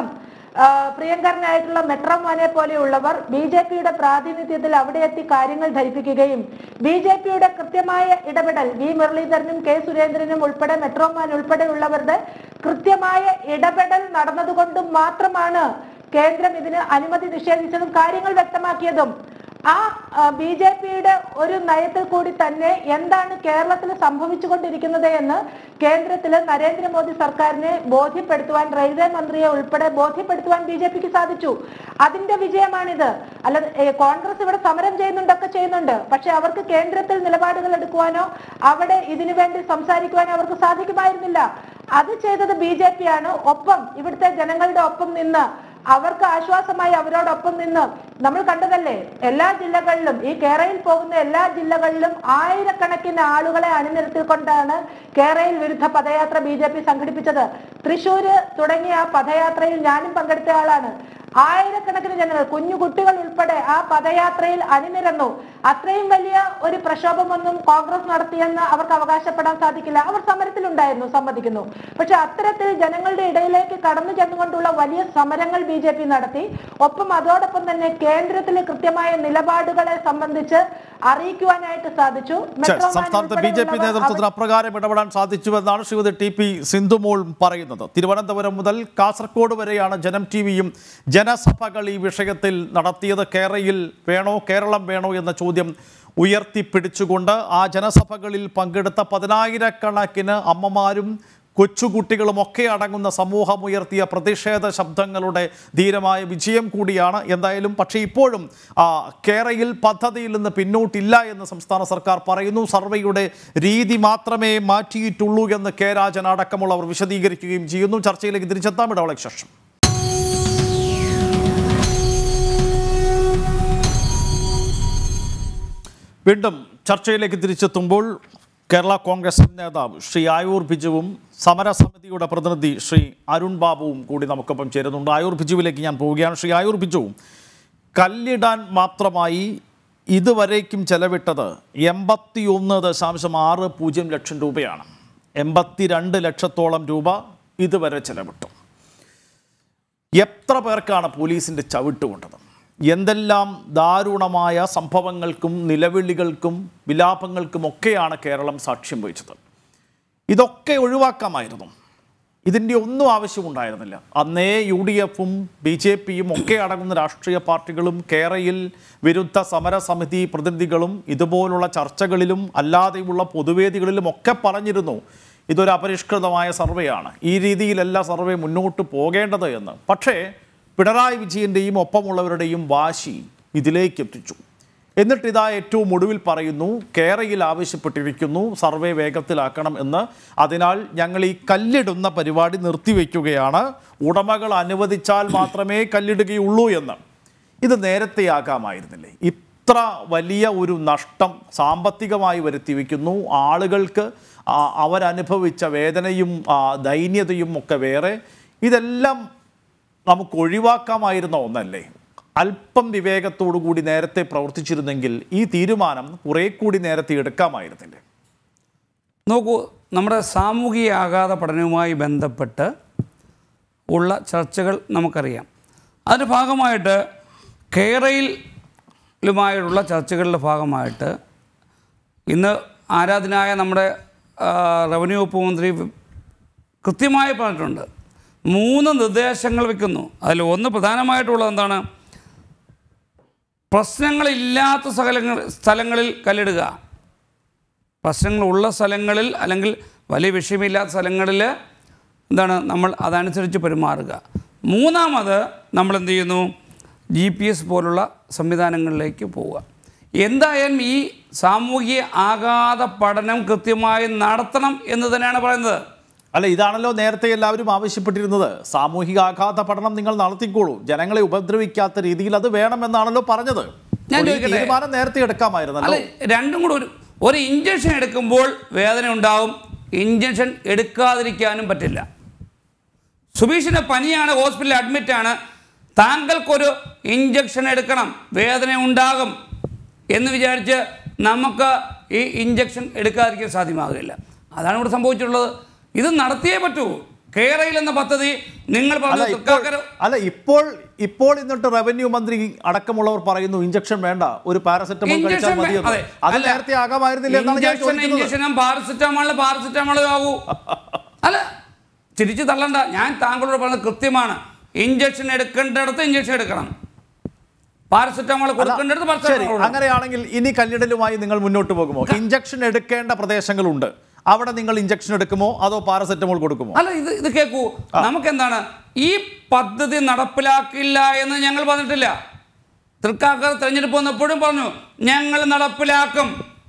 ആ, പ്രിയങ്കരനായിട്ടുള്ള മെട്രോമാനെ പോലെയുള്ളവർ ബി ജെ പിയുടെ പ്രാതിനിധ്യത്തിൽ അവിടെ എത്തി കാര്യങ്ങൾ ധരിപ്പിക്കുകയും ബി ജെ പിയുടെ കൃത്യമായ ഇടപെടൽ വി മുരളീധരനും കെ സുരേന്ദ്രനും ഉൾപ്പെടെ മെട്രോമാൻ ഉൾപ്പെടെയുള്ളവരുടെ കൃത്യമായ ഇടപെടൽ നടന്നതുകൊണ്ട് മാത്രമാണ് കേന്ദ്രം ഇതിന് അനുമതി നിഷേധിച്ചതും കാര്യങ്ങൾ വ്യക്തമാക്കിയതും ആ ബി ജെ പിയുടെ ഒരു നയത്തിൽ കൂടി തന്നെ എന്താണ് കേരളത്തിൽ സംഭവിച്ചുകൊണ്ടിരിക്കുന്നത് എന്ന് കേന്ദ്രത്തിൽ നരേന്ദ്രമോദി സർക്കാരിനെ ബോധ്യപ്പെടുത്തുവാൻ റെയിൽവേ മന്ത്രിയെ ഉൾപ്പെടെ ബോധ്യപ്പെടുത്തുവാൻ ബി ജെ പിക്ക് സാധിച്ചു അതിന്റെ വിജയമാണിത് അല്ലാതെ ഏ, കോൺഗ്രസ് ഇവിടെ സമരം ചെയ്യുന്നുണ്ടൊക്കെ ചെയ്യുന്നുണ്ട് പക്ഷെ അവർക്ക് കേന്ദ്രത്തിൽ നിലപാടുകൾ എടുക്കുവാനോ അവിടെ ഇതിനു വേണ്ടി സംസാരിക്കുവാനോ അവർക്ക് സാധിക്കുമായിരുന്നില്ല അത് ചെയ്തത് ബി ജെ പി ആണ് ഒപ്പം ഇവിടുത്തെ ജനങ്ങളുടെ ഒപ്പം നിന്ന് അവർക്ക് ആശ്വാസമായി അവരോടൊപ്പം നിന്ന് നമ്മൾ കണ്ടതല്ലേ എല്ലാ ജില്ലകളിലും ഈ കേരളയിൽ പോകുന്ന എല്ലാ ജില്ലകളിലും ആയിരക്കണക്കിന് ആളുകളെ അണിനിരത്തിക്കൊണ്ടാണ് കേരളയിൽ വിരുദ്ധ പദയാത്ര ബി ജെ പി സംഘടിപ്പിച്ചത് തൃശ്ശൂര് തുടങ്ങിയ ആ പദയാത്രയിൽ ഞാനും പങ്കെടുത്ത ആളാണ് ആയിരക്കണക്കിന് ജനങ്ങൾ കുഞ്ഞു കുട്ടികൾ ഉൾപ്പെടെ ആ പദയാത്രയിൽ അണിനിരന്നു അത്രയും വലിയ ഒരു പ്രക്ഷോഭമൊന്നും കോൺഗ്രസ് നടത്തിയെന്ന് അവർക്ക് അവകാശപ്പെടാൻ സാധിക്കില്ല അവർ സമരത്തിലുണ്ടായിരുന്നു സമ്മതിക്കുന്നു പക്ഷെ അത്തരത്തിൽ ജനങ്ങളുടെ ഇടയിലേക്ക് കടന്നു ചെന്നുകൊണ്ടുള്ള വലിയ സമരങ്ങൾ ബി ജെ പി നടത്തി ഒപ്പം അതോടൊപ്പം തന്നെ കേന്ദ്രത്തിൽ കൃത്യമായ നിലപാടുകളെ സംബന്ധിച്ച് അറിയിക്കുവാനായിട്ട് സാധിച്ചു ശരി, മെട്രോമാൻ സംസ്ഥാനത്തെ ബി ജെ പി ഉൾപ്പെടെയുള്ളവർ നേതൃത്വത്തിൽ അപ്രകാരം ഇടപെടാൻ സാധിച്ചുവെന്നാണ് ശ്രീമതി ടി പി സിന്ധുമോൾ പറയുന്നത് തിരുവനന്തപുരം മുതൽ കാസർഗോഡ് വരെയാണ് ജനം ടി വിയും ജനസഭകൾ ഈ വിഷയത്തിൽ നടത്തിയത് കേരളയിൽ വേണോ കേരളം വേണോ എന്ന ചോദ്യം ഉയർത്തിപ്പിടിച്ചുകൊണ്ട് ആ ജനസഭകളിൽ പങ്കെടുത്ത പതിനായിരക്കണക്കിന് അമ്മമാരും കൊച്ചുകുട്ടികളും ഒക്കെ അടങ്ങുന്ന സമൂഹം ഉയർത്തിയ പ്രതിഷേധ ശബ്ദങ്ങളുടെ ധീരമായ വിജയം കൂടിയാണ് എന്തായാലും പക്ഷേ ഇപ്പോഴും ആ, കേരളയിൽ പദ്ധതിയിൽ നിന്ന് പിന്നോട്ടില്ല എന്ന് സംസ്ഥാന സർക്കാർ പറയുന്നു സർവേയുടെ രീതി മാത്രമേ മാറ്റിയിട്ടുള്ളൂ എന്ന് കെ രാജൻ അടക്കമുള്ളവർ വിശദീകരിക്കുകയും ചെയ്യുന്നു ചർച്ചയിലേക്ക് തിരിച്ചെത്താം ഇടവേളയ്ക്ക് ശേഷം വീണ്ടും ചർച്ചയിലേക്ക് തിരിച്ചെത്തുമ്പോൾ കേരള കോൺഗ്രസ് നേതാവ് ശ്രീ ആയൂർ ബിജുവും സമരസമിതിയുടെ പ്രതിനിധി ശ്രീ അരുൺ ബാബുവും കൂടി നമുക്കൊപ്പം ചേരുന്നുണ്ട് ആയൂർ ബിജുവിലേക്ക് ഞാൻ പോവുകയാണ് ശ്രീ ആയൂർ ബിജു കല്ലിടാൻ മാത്രമായി ഇതുവരേക്കും ചെലവിട്ടത് എൺപത്തി ഒന്ന് ദശാംശം ആറ് പൂജ്യം ലക്ഷം രൂപയാണ് എൺപത്തിരണ്ട് ലക്ഷത്തോളം രൂപ ഇതുവരെ ചെലവിട്ടു എത്ര പേർക്കാണ് പോലീസിൻ്റെ ചവിട്ട് കൊണ്ടത് എന്തെല്ലാം ദാരുണമായ സംഭവങ്ങൾക്കും നിലവിളികൾക്കും വിലാപങ്ങൾക്കുമൊക്കെയാണ് കേരളം സാക്ഷ്യം വഹിച്ചത് ഇതൊക്കെ ഒഴിവാക്കാമായിരുന്നു ഇതിൻ്റെ ഒന്നും ആവശ്യമുണ്ടായിരുന്നില്ല അന്നേ യു ഡി എഫും ബി ജെ പിയും ഒക്കെ അടങ്ങുന്ന രാഷ്ട്രീയ പാർട്ടികളും കേരളയിൽ വിരുദ്ധ സമരസമിതി പ്രതിനിധികളും ഇതുപോലുള്ള ചർച്ചകളിലും അല്ലാതെയുള്ള പൊതുവേദികളിലും ഒക്കെ പറഞ്ഞിരുന്നു ഇതൊരു അപരിഷ്കൃതമായ സർവേയാണ് ഈ രീതിയിലല്ല സർവേ മുന്നോട്ട് പോകേണ്ടത് എന്ന് പക്ഷേ പിണറായി വിജയൻ്റെയും ഒപ്പമുള്ളവരുടെയും വാശി ഇതിലേക്ക് എത്തിച്ചു എന്നിട്ട് ഇതാ ഏറ്റവും ഒടുവിൽ പറയുന്നു കേരളയിൽ ആവശ്യപ്പെട്ടിരിക്കുന്നു സർവേ വേഗത്തിലാക്കണം എന്ന് അതിനാൽ ഞങ്ങൾ ഈ കല്ലിടുന്ന പരിപാടി നിർത്തിവെക്കുകയാണ് ഉടമകൾ അനുവദിച്ചാൽ മാത്രമേ കല്ലിടുകയുള്ളൂ എന്ന് ഇത് നേരത്തെയാകാമായിരുന്നില്ലേ ഇത്ര വലിയ ഒരു നഷ്ടം സാമ്പത്തികമായി വരുത്തി വയ്ക്കുന്നു ആളുകൾക്ക് ആ, അവരനുഭവിച്ച വേദനയും ആ, ദൈന്യതയും ഒക്കെ വേറെ ഇതെല്ലാം നമുക്ക് ഒഴിവാക്കാമായിരുന്ന ഒന്നല്ലേ അല്പം വിവേകത്തോടു കൂടി നേരത്തെ പ്രവർത്തിച്ചിരുന്നെങ്കിൽ ഈ തീരുമാനം കുറെ കൂടി നേരത്തെ എടുക്കാമായിരുന്നില്ലേ നോക്കൂ നമ്മുടെ സാമൂഹിക ആഘാത പഠനവുമായി ബന്ധപ്പെട്ട് ഉള്ള ചർച്ചകൾ നമുക്കറിയാം അതിൻ്റെ ഭാഗമായിട്ട് കേരളയിലുമായുള്ള ചർച്ചകളുടെ ഭാഗമായിട്ട് ഇന്ന് ആരാധനായ നമ്മുടെ ആ, റവന്യൂ വകുപ്പ് മന്ത്രി കൃത്യമായി പറഞ്ഞിട്ടുണ്ട് മൂന്ന് നിർദ്ദേശങ്ങൾ വെക്കുന്നു അതിൽ ഒന്ന് പ്രധാനമായിട്ടുള്ളത് എന്താണ് പ്രശ്നങ്ങളില്ലാത്ത സ്ഥലങ്ങൾ സ്ഥലങ്ങളിൽ കല്ലിടുക പ്രശ്നങ്ങളുള്ള സ്ഥലങ്ങളിൽ അല്ലെങ്കിൽ വലിയ വിഷയമില്ലാത്ത സ്ഥലങ്ങളിൽ എന്താണ് നമ്മൾ അതനുസരിച്ച് പെരുമാറുക മൂന്നാമത് നമ്മൾ എന്ത് ചെയ്യുന്നു ജി പി എസ് പോലുള്ള സംവിധാനങ്ങളിലേക്ക് പോവുക എന്തായാലും ഈ സാമൂഹിക ആഘാത പഠനം കൃത്യമായി നടത്തണം എന്ന് തന്നെയാണ് പറയുന്നത് അല്ല ഇതാണല്ലോ നേരത്തെ എല്ലാവരും ആവശ്യപ്പെട്ടിരുന്നത് സാമൂഹിക ആഘാത പഠനം നിങ്ങൾ നടത്തിക്കോളൂ ജനങ്ങളെ ഉപദ്രവിക്കാത്ത രീതിയിൽ അത് വേണമെന്നാണല്ലോ പറഞ്ഞത് ഞാൻ അപ്പോൾ ഈ ചോദിക്കട്ടെ? തീരുമാനം നേരത്തെ എടുക്കാമായിരുന്നല്ലോ അല്ല രണ്ടും കൂടെ ഒരു ഒരു ഇഞ്ചക്ഷൻ എടുക്കുമ്പോൾ വേദന ഉണ്ടാവും ഇഞ്ചക്ഷൻ എടുക്കാതിരിക്കാനും പറ്റില്ല സുബീഷിന് പനിയാണ് ഹോസ്പിറ്റലിൽ അഡ്മിറ്റാണ് താങ്കൾക്കൊരു ഇഞ്ചക്ഷൻ എടുക്കണം വേദന ഉണ്ടാകും എന്ന് വിചാരിച്ച് നമുക്ക് ഈ ഇഞ്ചക്ഷൻ എടുക്കാതിരിക്കാൻ സാധ്യമാകില്ല അതാണ് ഇവിടെ സംഭവിച്ചിട്ടുള്ളത് ഇത് നടത്തിയേ പറ്റൂ കേരയിൽ എന്ന പദ്ധതി നിങ്ങൾ അല്ല പറഞ്ഞ ഇപ്പോൾ തൃക്കാക്കര അല്ല ഇപ്പോൾ ഇപ്പോൾ എന്നിട്ട് റവന്യൂ മന്ത്രി അടക്കമുള്ളവർ പറയുന്നു ഇഞ്ചക്ഷൻ വേണ്ട ഒരു പാരസെറ്റമോൾ കഴിച്ചാൽ ഇഞ്ചക്ഷൻ മതി വേ- അതെ. അത് അല്ല. നേരത്തെ ആകാമായിരുന്നില്ല എന്നാണ് ഞാൻ ഇഞ്ചക്ഷൻ ചോദിക്കുന്നത് ഇഞ്ചക്ഷനും പാരസെറ്റമോളിന് പാരസെറ്റമോളേ ആകൂ അല്ല തിരിച്ചു തള്ളണ്ട ഞാൻ താങ്കളോട് പറഞ്ഞത് കൃത്യമാണ് ഇഞ്ചക്ഷൻ എടുക്കേണ്ടിടത്ത് ഇഞ്ചക്ഷൻ എടുക്കണം പാരസെറ്റമോൾ കൊടുക്കേണ്ടിടത്ത് ശരി പാരസെറ്റമോൾ കൊടുക്കണം. അങ്ങനെയാണെങ്കിൽ ഇനി കല്ലിടലുമായി നിങ്ങൾ മുന്നോട്ട് പോകുമോ ഇഞ്ചക്ഷൻ എടുക്കേണ്ട പ്രദേശങ്ങളുണ്ട് അവിടെ നിങ്ങൾ ഇഞ്ചക്ഷൻ എടുക്കുമോ അതോ പാരസെറ്റമോൾ കൊടുക്കുമോ അല്ല ഇത് ഇത് കേൾക്കൂ നമുക്ക് എന്താണ് ഈ പദ്ധതി നടപ്പിലാക്കില്ല എന്ന് ഞങ്ങൾ പറഞ്ഞിട്ടില്ല തൃക്കാക്കർ തെരഞ്ഞെടുപ്പ് വന്നപ്പോഴും പറഞ്ഞു ഞങ്ങൾ നടപ്പിലാക്കും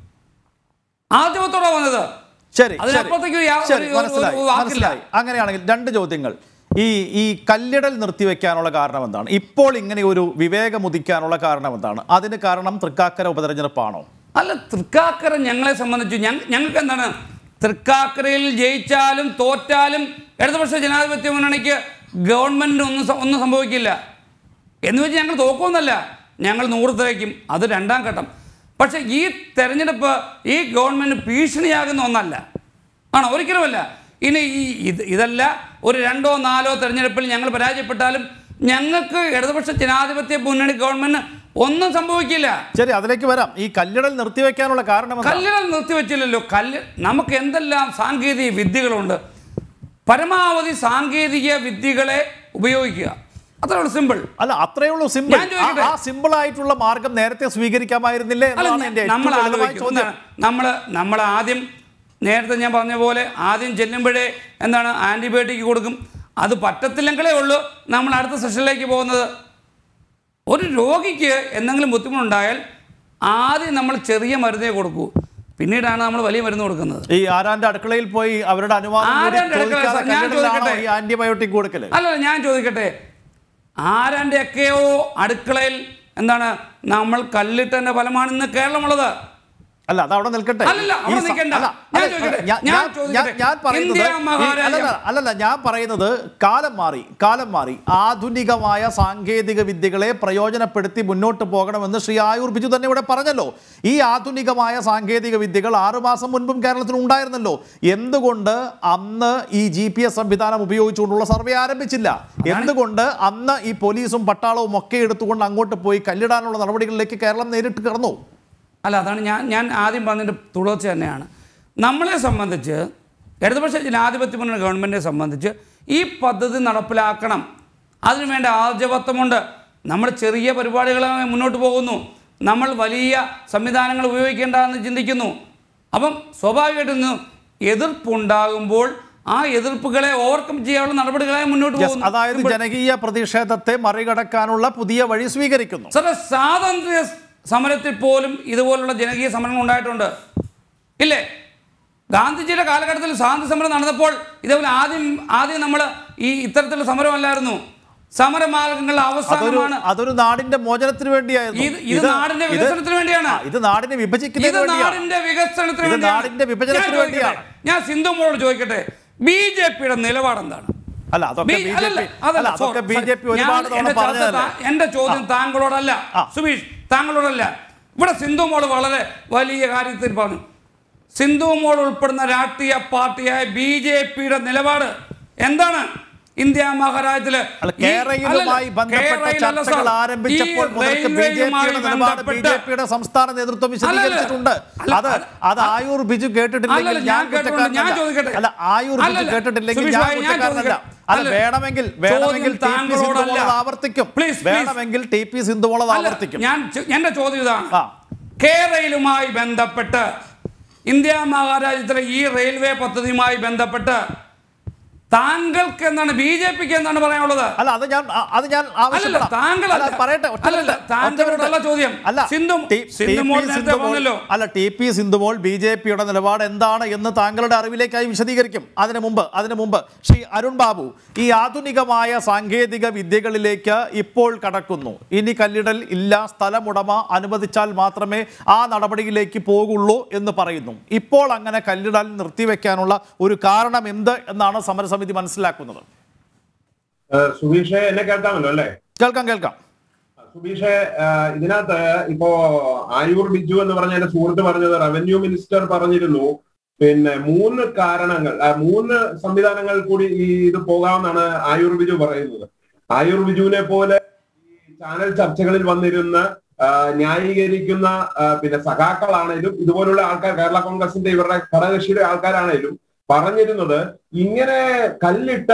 ആദ്യമത്തോടെ വന്നത് ശരി അതിനപ്പുറത്തേക്ക് ഒരു യാ- ശരി ഒരു- ഒരു- മനസ്സിലായി ഒരു വാക്കില്ല. മനസ്സിലായി അങ്ങനെയാണെങ്കിൽ രണ്ട് ചോദ്യങ്ങൾ ഈ ഈ കല്ലിടൽ നിർത്തിവെക്കാനുള്ള കാരണം എന്താണ് ഇപ്പോൾ ഇങ്ങനെ ഒരു വിവേകമുദിക്കാനുള്ള കാരണം എന്താണ് അതിന് കാരണം തൃക്കാക്കര ഉപതെരഞ്ഞെടുപ്പാണോ അല്ല തൃക്കാക്കര ഞങ്ങളെ സംബന്ധിച്ച് ഞങ്ങ- ഞങ്ങൾക്ക് എന്താണ് തൃക്കാക്കരയിൽ ജയിച്ചാലും തോറ്റാലും ഇടതുപക്ഷ ജനാധിപത്യ മുന്നണിക്ക് ഗവൺമെന്റിന് ഒന്നും സ- ഒന്നും സംഭവിക്കില്ല എന്ന് വെച്ച് ഞങ്ങൾ തോക്കുമെന്നല്ല ഞങ്ങൾ നൂറ് തികയ്ക്കും അത് രണ്ടാം ഘട്ടം പക്ഷേ ഈ തെരഞ്ഞെടുപ്പ് ഈ ഗവൺമെന്റ് ഭീഷണിയാകുന്ന ഒന്നല്ല ആണോ ഒരിക്കലുമല്ല ഇനി ഈ ഇത് ഇതല്ല ഒരു രണ്ടോ നാലോ തെരഞ്ഞെടുപ്പിൽ ഞങ്ങൾ പരാജയപ്പെട്ടാലും ഞങ്ങൾക്ക് ഇടതുപക്ഷ ജനാധിപത്യ മുന്നണി ഗവൺമെന്റ് ഒന്നും സംഭവിക്കില്ല ശരി അതിലേക്ക് വരാം ഈ കല്ലിടൽ നിർത്തിവെക്കാനുള്ള കാരണം എന്താണ് കല്ലുകൾ നിർത്തിവെച്ചില്ലല്ലോ കല്ല് നമുക്ക് എന്തെല്ലാം സാങ്കേതിക വിദ്യകളുണ്ട് പരമാവധി സാങ്കേതിക വിദ്യകളെ ഉപയോഗിക്കുക അത്രയുള്ളൂ സിമ്പിൾ അല്ല അത്രയേ ഉള്ളൂ സിമ്പിൾ ഞാൻ ചോദിക്കട്ടെ? ആ സിമ്പിൾ ആയിട്ടുള്ള മാർഗം നേരത്തെ സ്വീകരിക്കാമായിരുന്നില്ലേ അല്ല എന്നതാണ് എന്റെ ഏറ്റവും നമ്മൾ ലളിതമായ ആലോചിക്കും ചോദ്യം നമ്മൾ നമ്മൾ ആദ്യം നേരത്തെ ഞാൻ പറഞ്ഞ പോലെ ആദ്യം ചെല്ലുമ്പോഴേ എന്താണ് ആൻറ്റിബയോട്ടിക് കൊടുക്കും അത് പറ്റത്തില്ലെങ്കിലേ ഉള്ളൂ നമ്മൾ അടുത്ത സെഷനിലേക്ക് പോകുന്നത് ഒരു രോഗിക്ക് എന്തെങ്കിലും ബുദ്ധിമുട്ടുണ്ടായാൽ ആദ്യം നമ്മൾ ചെറിയ മരുന്നേ കൊടുക്കൂ പിന്നീടാണ് നമ്മൾ വലിയ മരുന്ന് കൊടുക്കുന്നത് ഈ ആരാന്റെ അടുക്കളയിൽ പോയി അവരുടെ അനുവാദം കൂടി ആരാന്റെ അടുക്കള? ചോദിക്കാതെ ഞാൻ കല്ലിടലാണോ ചോദിക്കട്ടെ? ഈ ആന്റിബയോട്ടിക് കൊടുക്കല് അല്ല ഞാൻ ചോദിക്കട്ടെ ആരാൻ്റെ ഒക്കെയോ അടുക്കളയിൽ എന്താണ് നമ്മൾ കല്ലിട്ടതിന്റെ ഫലമാണ് ഇന്ന് കേരളമുള്ളത് അല്ല അത് അവിടെ നിൽക്കട്ടെ അല്ലല്ല, അവിടെ ഈ സ- നിൽക്കണ്ട. അല്ല, ഞാൻ അല്ല, ചോദിക്കട്ടെ, ഞാൻ- ഞാൻ ഞാൻ- ചോദിക്കട്ടെ. ഞാൻ പറയുന്നത് ഇന്ത്യ ഈ- മഹാരാജ്യം- അല്ലല്ല, അല്ലല്ല ഞാൻ പറയുന്നത് കാലം മാറി കാലം മാറി ആധുനികമായ സാങ്കേതിക വിദ്യകളെ പ്രയോജനപ്പെടുത്തി മുന്നോട്ട് പോകണമെന്ന് ശ്രീ ആയൂർ ബിജു തന്നെ ഇവിടെ പറഞ്ഞല്ലോ ഈ ആധുനികമായ സാങ്കേതിക വിദ്യകൾ ആറുമാസം മുൻപും കേരളത്തിൽ ഉണ്ടായിരുന്നല്ലോ എന്തുകൊണ്ട് അന്ന് ഈ ജി പി എസ് സംവിധാനം ഉപയോഗിച്ചുകൊണ്ടുള്ള സർവേ ആരംഭിച്ചില്ല എന്തുകൊണ്ട് അന്ന് ഈ പോലീസും പട്ടാളവും ഒക്കെ എടുത്തുകൊണ്ട് അങ്ങോട്ട് പോയി കല്ലിടാനുള്ള നടപടികളിലേക്ക് കേരളം നേരിട്ട് കടന്നു അല്ല അതാണ് ഞാൻ ഞാൻ ആദ്യം പറഞ്ഞതിൻ്റെ തുടർച്ച തന്നെയാണ് നമ്മളെ സംബന്ധിച്ച് ഇടതുപക്ഷ ജനാധിപത്യ മുന്നണി ഗവൺമെൻറ്റിനെ സംബന്ധിച്ച് ഈ പദ്ധതി നടപ്പിലാക്കണം അതിനുവേണ്ട ആർജവത്വമുണ്ട് നമ്മൾ ചെറിയ പരിപാടികളുമായി മുന്നോട്ട് പോകുന്നു നമ്മൾ വലിയ സംവിധാനങ്ങൾ ഉപയോഗിക്കേണ്ടതെന്ന് ചിന്തിക്കുന്നു അപ്പം സ്വാഭാവികമായിട്ടും ഇന്ന് എതിർപ്പുണ്ടാകുമ്പോൾ ആ എതിർപ്പുകളെ ഓവർകം ചെയ്യാനുള്ള നടപടികളായി മുന്നോട്ട് Yes, പോകുന്നു അതായത് ജനകീയ പ്രതിഷേധത്തെ മറികടക്കാനുള്ള പുതിയ വഴി സ്വീകരിക്കുന്നു സാറേ സ്വാതന്ത്ര്യ സമരത്തിൽ പോലും ഇതുപോലുള്ള ജനകീയ സമരങ്ങൾ ഉണ്ടായിട്ടുണ്ട് ഇല്ലേ ഗാന്ധിജിയുടെ കാലഘട്ടത്തിൽ സ്വാതന്ത്ര്യ സമരം നടന്നപ്പോൾ ഇതേപോലെ ആദ്യം ആദ്യം നമ്മൾ ഈ ഇത്തരത്തിലുള്ള സമരമല്ലായിരുന്നു സമരമാർഗങ്ങളുടെ അതൊരു അവസാനമാണ് അതൊരു നാടിന്റെ മോചനത്തിന് വേണ്ടിയായിരുന്നു ഇത് ഇത് നാടിന്റെ വികസനത്തിന് വേണ്ടിയാണ് ആ, ഇത് നാടിനെ ഇത് വിഭജിക്കുന്നതിന് വേണ്ടിയാണ് നാടിന്റെ വികസനത്തിന് ഇത് വേണ്ടിയാണ്. നാടിന്റെ വിഭജനത്തിന് ഞാൻ ചോദിക്കട്ടെ, വേണ്ടിയാണ്. ഞാൻ സിന്ധുമോളോട് ചോദിക്കട്ടെ ബി ജെ പിയുടെ നിലപാട് എന്താണ് അല്ല അതൊക്കെ ബി- ബി ജെ അല്ലല്ല, പി അതല്ല, അല്ല അതൊക്കെ sorry, B J P sorry. ഒരുപാട് ഞാൻ- തവണ എന്റെ ചർച്ച പറഞ്ഞതല്ലേ താ- എന്റെ ചോദ്യം താങ്കളോടല്ല ആ. സുബീഷ് താങ്കളോടല്ല ഇവിടെ സിന്ധു മോള് വളരെ വലിയ കാര്യത്തിൽ പറഞ്ഞു സിന്ധു മോൾ ഉൾപ്പെടുന്ന രാഷ്ട്രീയ പാർട്ടിയായ ബി ജെ പിയുടെ നിലപാട് എന്താണ് ഇന്ത്യ മഹാരാജ്യത്തില് അല്ല ഈ- കേരളയുമായി അല്ലല്ല, ബന്ധപ്പെട്ട കേരളയിലല്ല ചർച്ചകൾ സാർ. ആരംഭിച്ചപ്പോൾ ഈ മുതൽക്ക് ബി ജെ റെയിൽവേയുമായി പിയുടെ നിലപാട് ബി ബന്ധപ്പെട്ട് ജെ പിയുടെ സംസ്ഥാന നേതൃത്വം വിശദീകരിച്ചിട്ടുണ്ട് അല്ല, അത് അല്ല, അത് ആയൂർ ബിജു കേട്ടിട്ടില്ലെങ്കിൽ അല്ലല്ല, ഞാൻ ഞാൻ കേട്ടിട്ടുണ്ട്. ഞാൻ കുറ്റക്കാരനല്ല ചോദിക്കട്ടെ. അല്ല ആയൂർ ബിജു അല്ലല്ല, കേട്ടിട്ടില്ലെങ്കിൽ സുബീഷ് ഞാൻ ഭായി, ഞാൻ കുറ്റക്കാരനല്ല ചോദിക്കട്ടെ. അത് അല്ല, വേണമെങ്കിൽ വേണമെങ്കിൽ ചോദ്യം ടി പി സിന്ധുമോൾ അത് താങ്കളോടല്ല. ആവർത്തിക്കും Please, please. വേണമെങ്കിൽ ടി പി സിന്ധുമോൾ അത് അല്ല, ആവർത്തിക്കും ഞാൻ ചോ- എന്റെ ചോദ്യം ഇതാണ് ആ. കേരളയിലുമായി ബന്ധപ്പെട്ട് ഇന്ത്യ മഹാരാജ്യത്തിലെ ഈ റെയിൽവേ പദ്ധതിയുമായി ബന്ധപ്പെട്ട് താങ്കൾക്ക് എന്താണ് ബി ജെ പിക്ക് എന്താണ് പറയാനുള്ളത് അല്ല അത് ഞാൻ അ- അത് ഞാൻ അല്ലല്ല ആവശ്യപ്പെടാം താങ്കളല്ല അല്ല, പറയട്ടെ ഒറ്റ അല്ലല്ല മിനിറ്റ്. ഒറ്റ താങ്കളോടുള്ള മിനിറ്റ്. ചോദ്യം അല്ല സിന്ധു ടി- സിന്ധു ടി മോൾ പി നേരത്തെ സിന്ധുമോൾ- പറഞ്ഞല്ലോ അല്ല T P Sindhumol B J പിയുടെ നിലപാട് എന്താണ് എന്ന് താങ്കളുടെ അറിവിലേക്കായി വിശദീകരിക്കും അതിനു മുമ്പ് അതിനു മുമ്പ് ശ്രീ അരുൺ ബാബു ഈ ആധുനികമായ സാങ്കേതിക വിദ്യകളിലേക്ക് ഇപ്പോൾ കടക്കുന്നു ഇനി കല്ലിടൽ ഇല്ല സ്ഥലമുടമ അനുവദിച്ചാൽ മാത്രമേ ആ നടപടിയിലേക്ക് പോകുള്ളൂ എന്ന് പറയുന്നു ഇപ്പോൾ അങ്ങനെ കല്ലിടൽ നിർത്തിവെക്കാനുള്ള ഒരു കാരണം എന്ത് എന്നാണ് സമരസമിതി മനസ്സിലാക്കുന്നത് ഏഹ് സുബീഷെ എന്നെ കേൾക്കാമല്ലോ അല്ലേ കേൾക്കാം കേൾക്കാം സുബീഷെ ഏഹ് ഇതിനകത്ത് ഇപ്പോ ആയൂർ ബിജു എന്ന് പറഞ്ഞ എന്റെ സുഹൃത്ത് പറഞ്ഞത് റവന്യൂ മിനിസ്റ്റർ പറഞ്ഞിരുന്നു പിന്നെ മൂന്ന് കാരണങ്ങൾ ആ, മൂന്ന് സംവിധാനങ്ങൾ കൂടി ഈ ഇത് പോകാമെന്നാണ് ആയുർ ബിജു പറയുന്നത് ആയുർ ബിജുവിനെ പോലെ ഈ ചാനൽ ചർച്ചകളിൽ വന്നിരുന്ന ആ, ന്യായീകരിക്കുന്ന ആ, പിന്നെ സഖാക്കളാണേലും ഇതുപോലുള്ള ആൾക്കാർ കേരള കോൺഗ്രസിന്റെ ഇവരുടെ ഘടകകക്ഷിയുടെ ആൾക്കാരാണേലും പറഞ്ഞിരുന്നത് ഇങ്ങനെ കല്ലിട്ട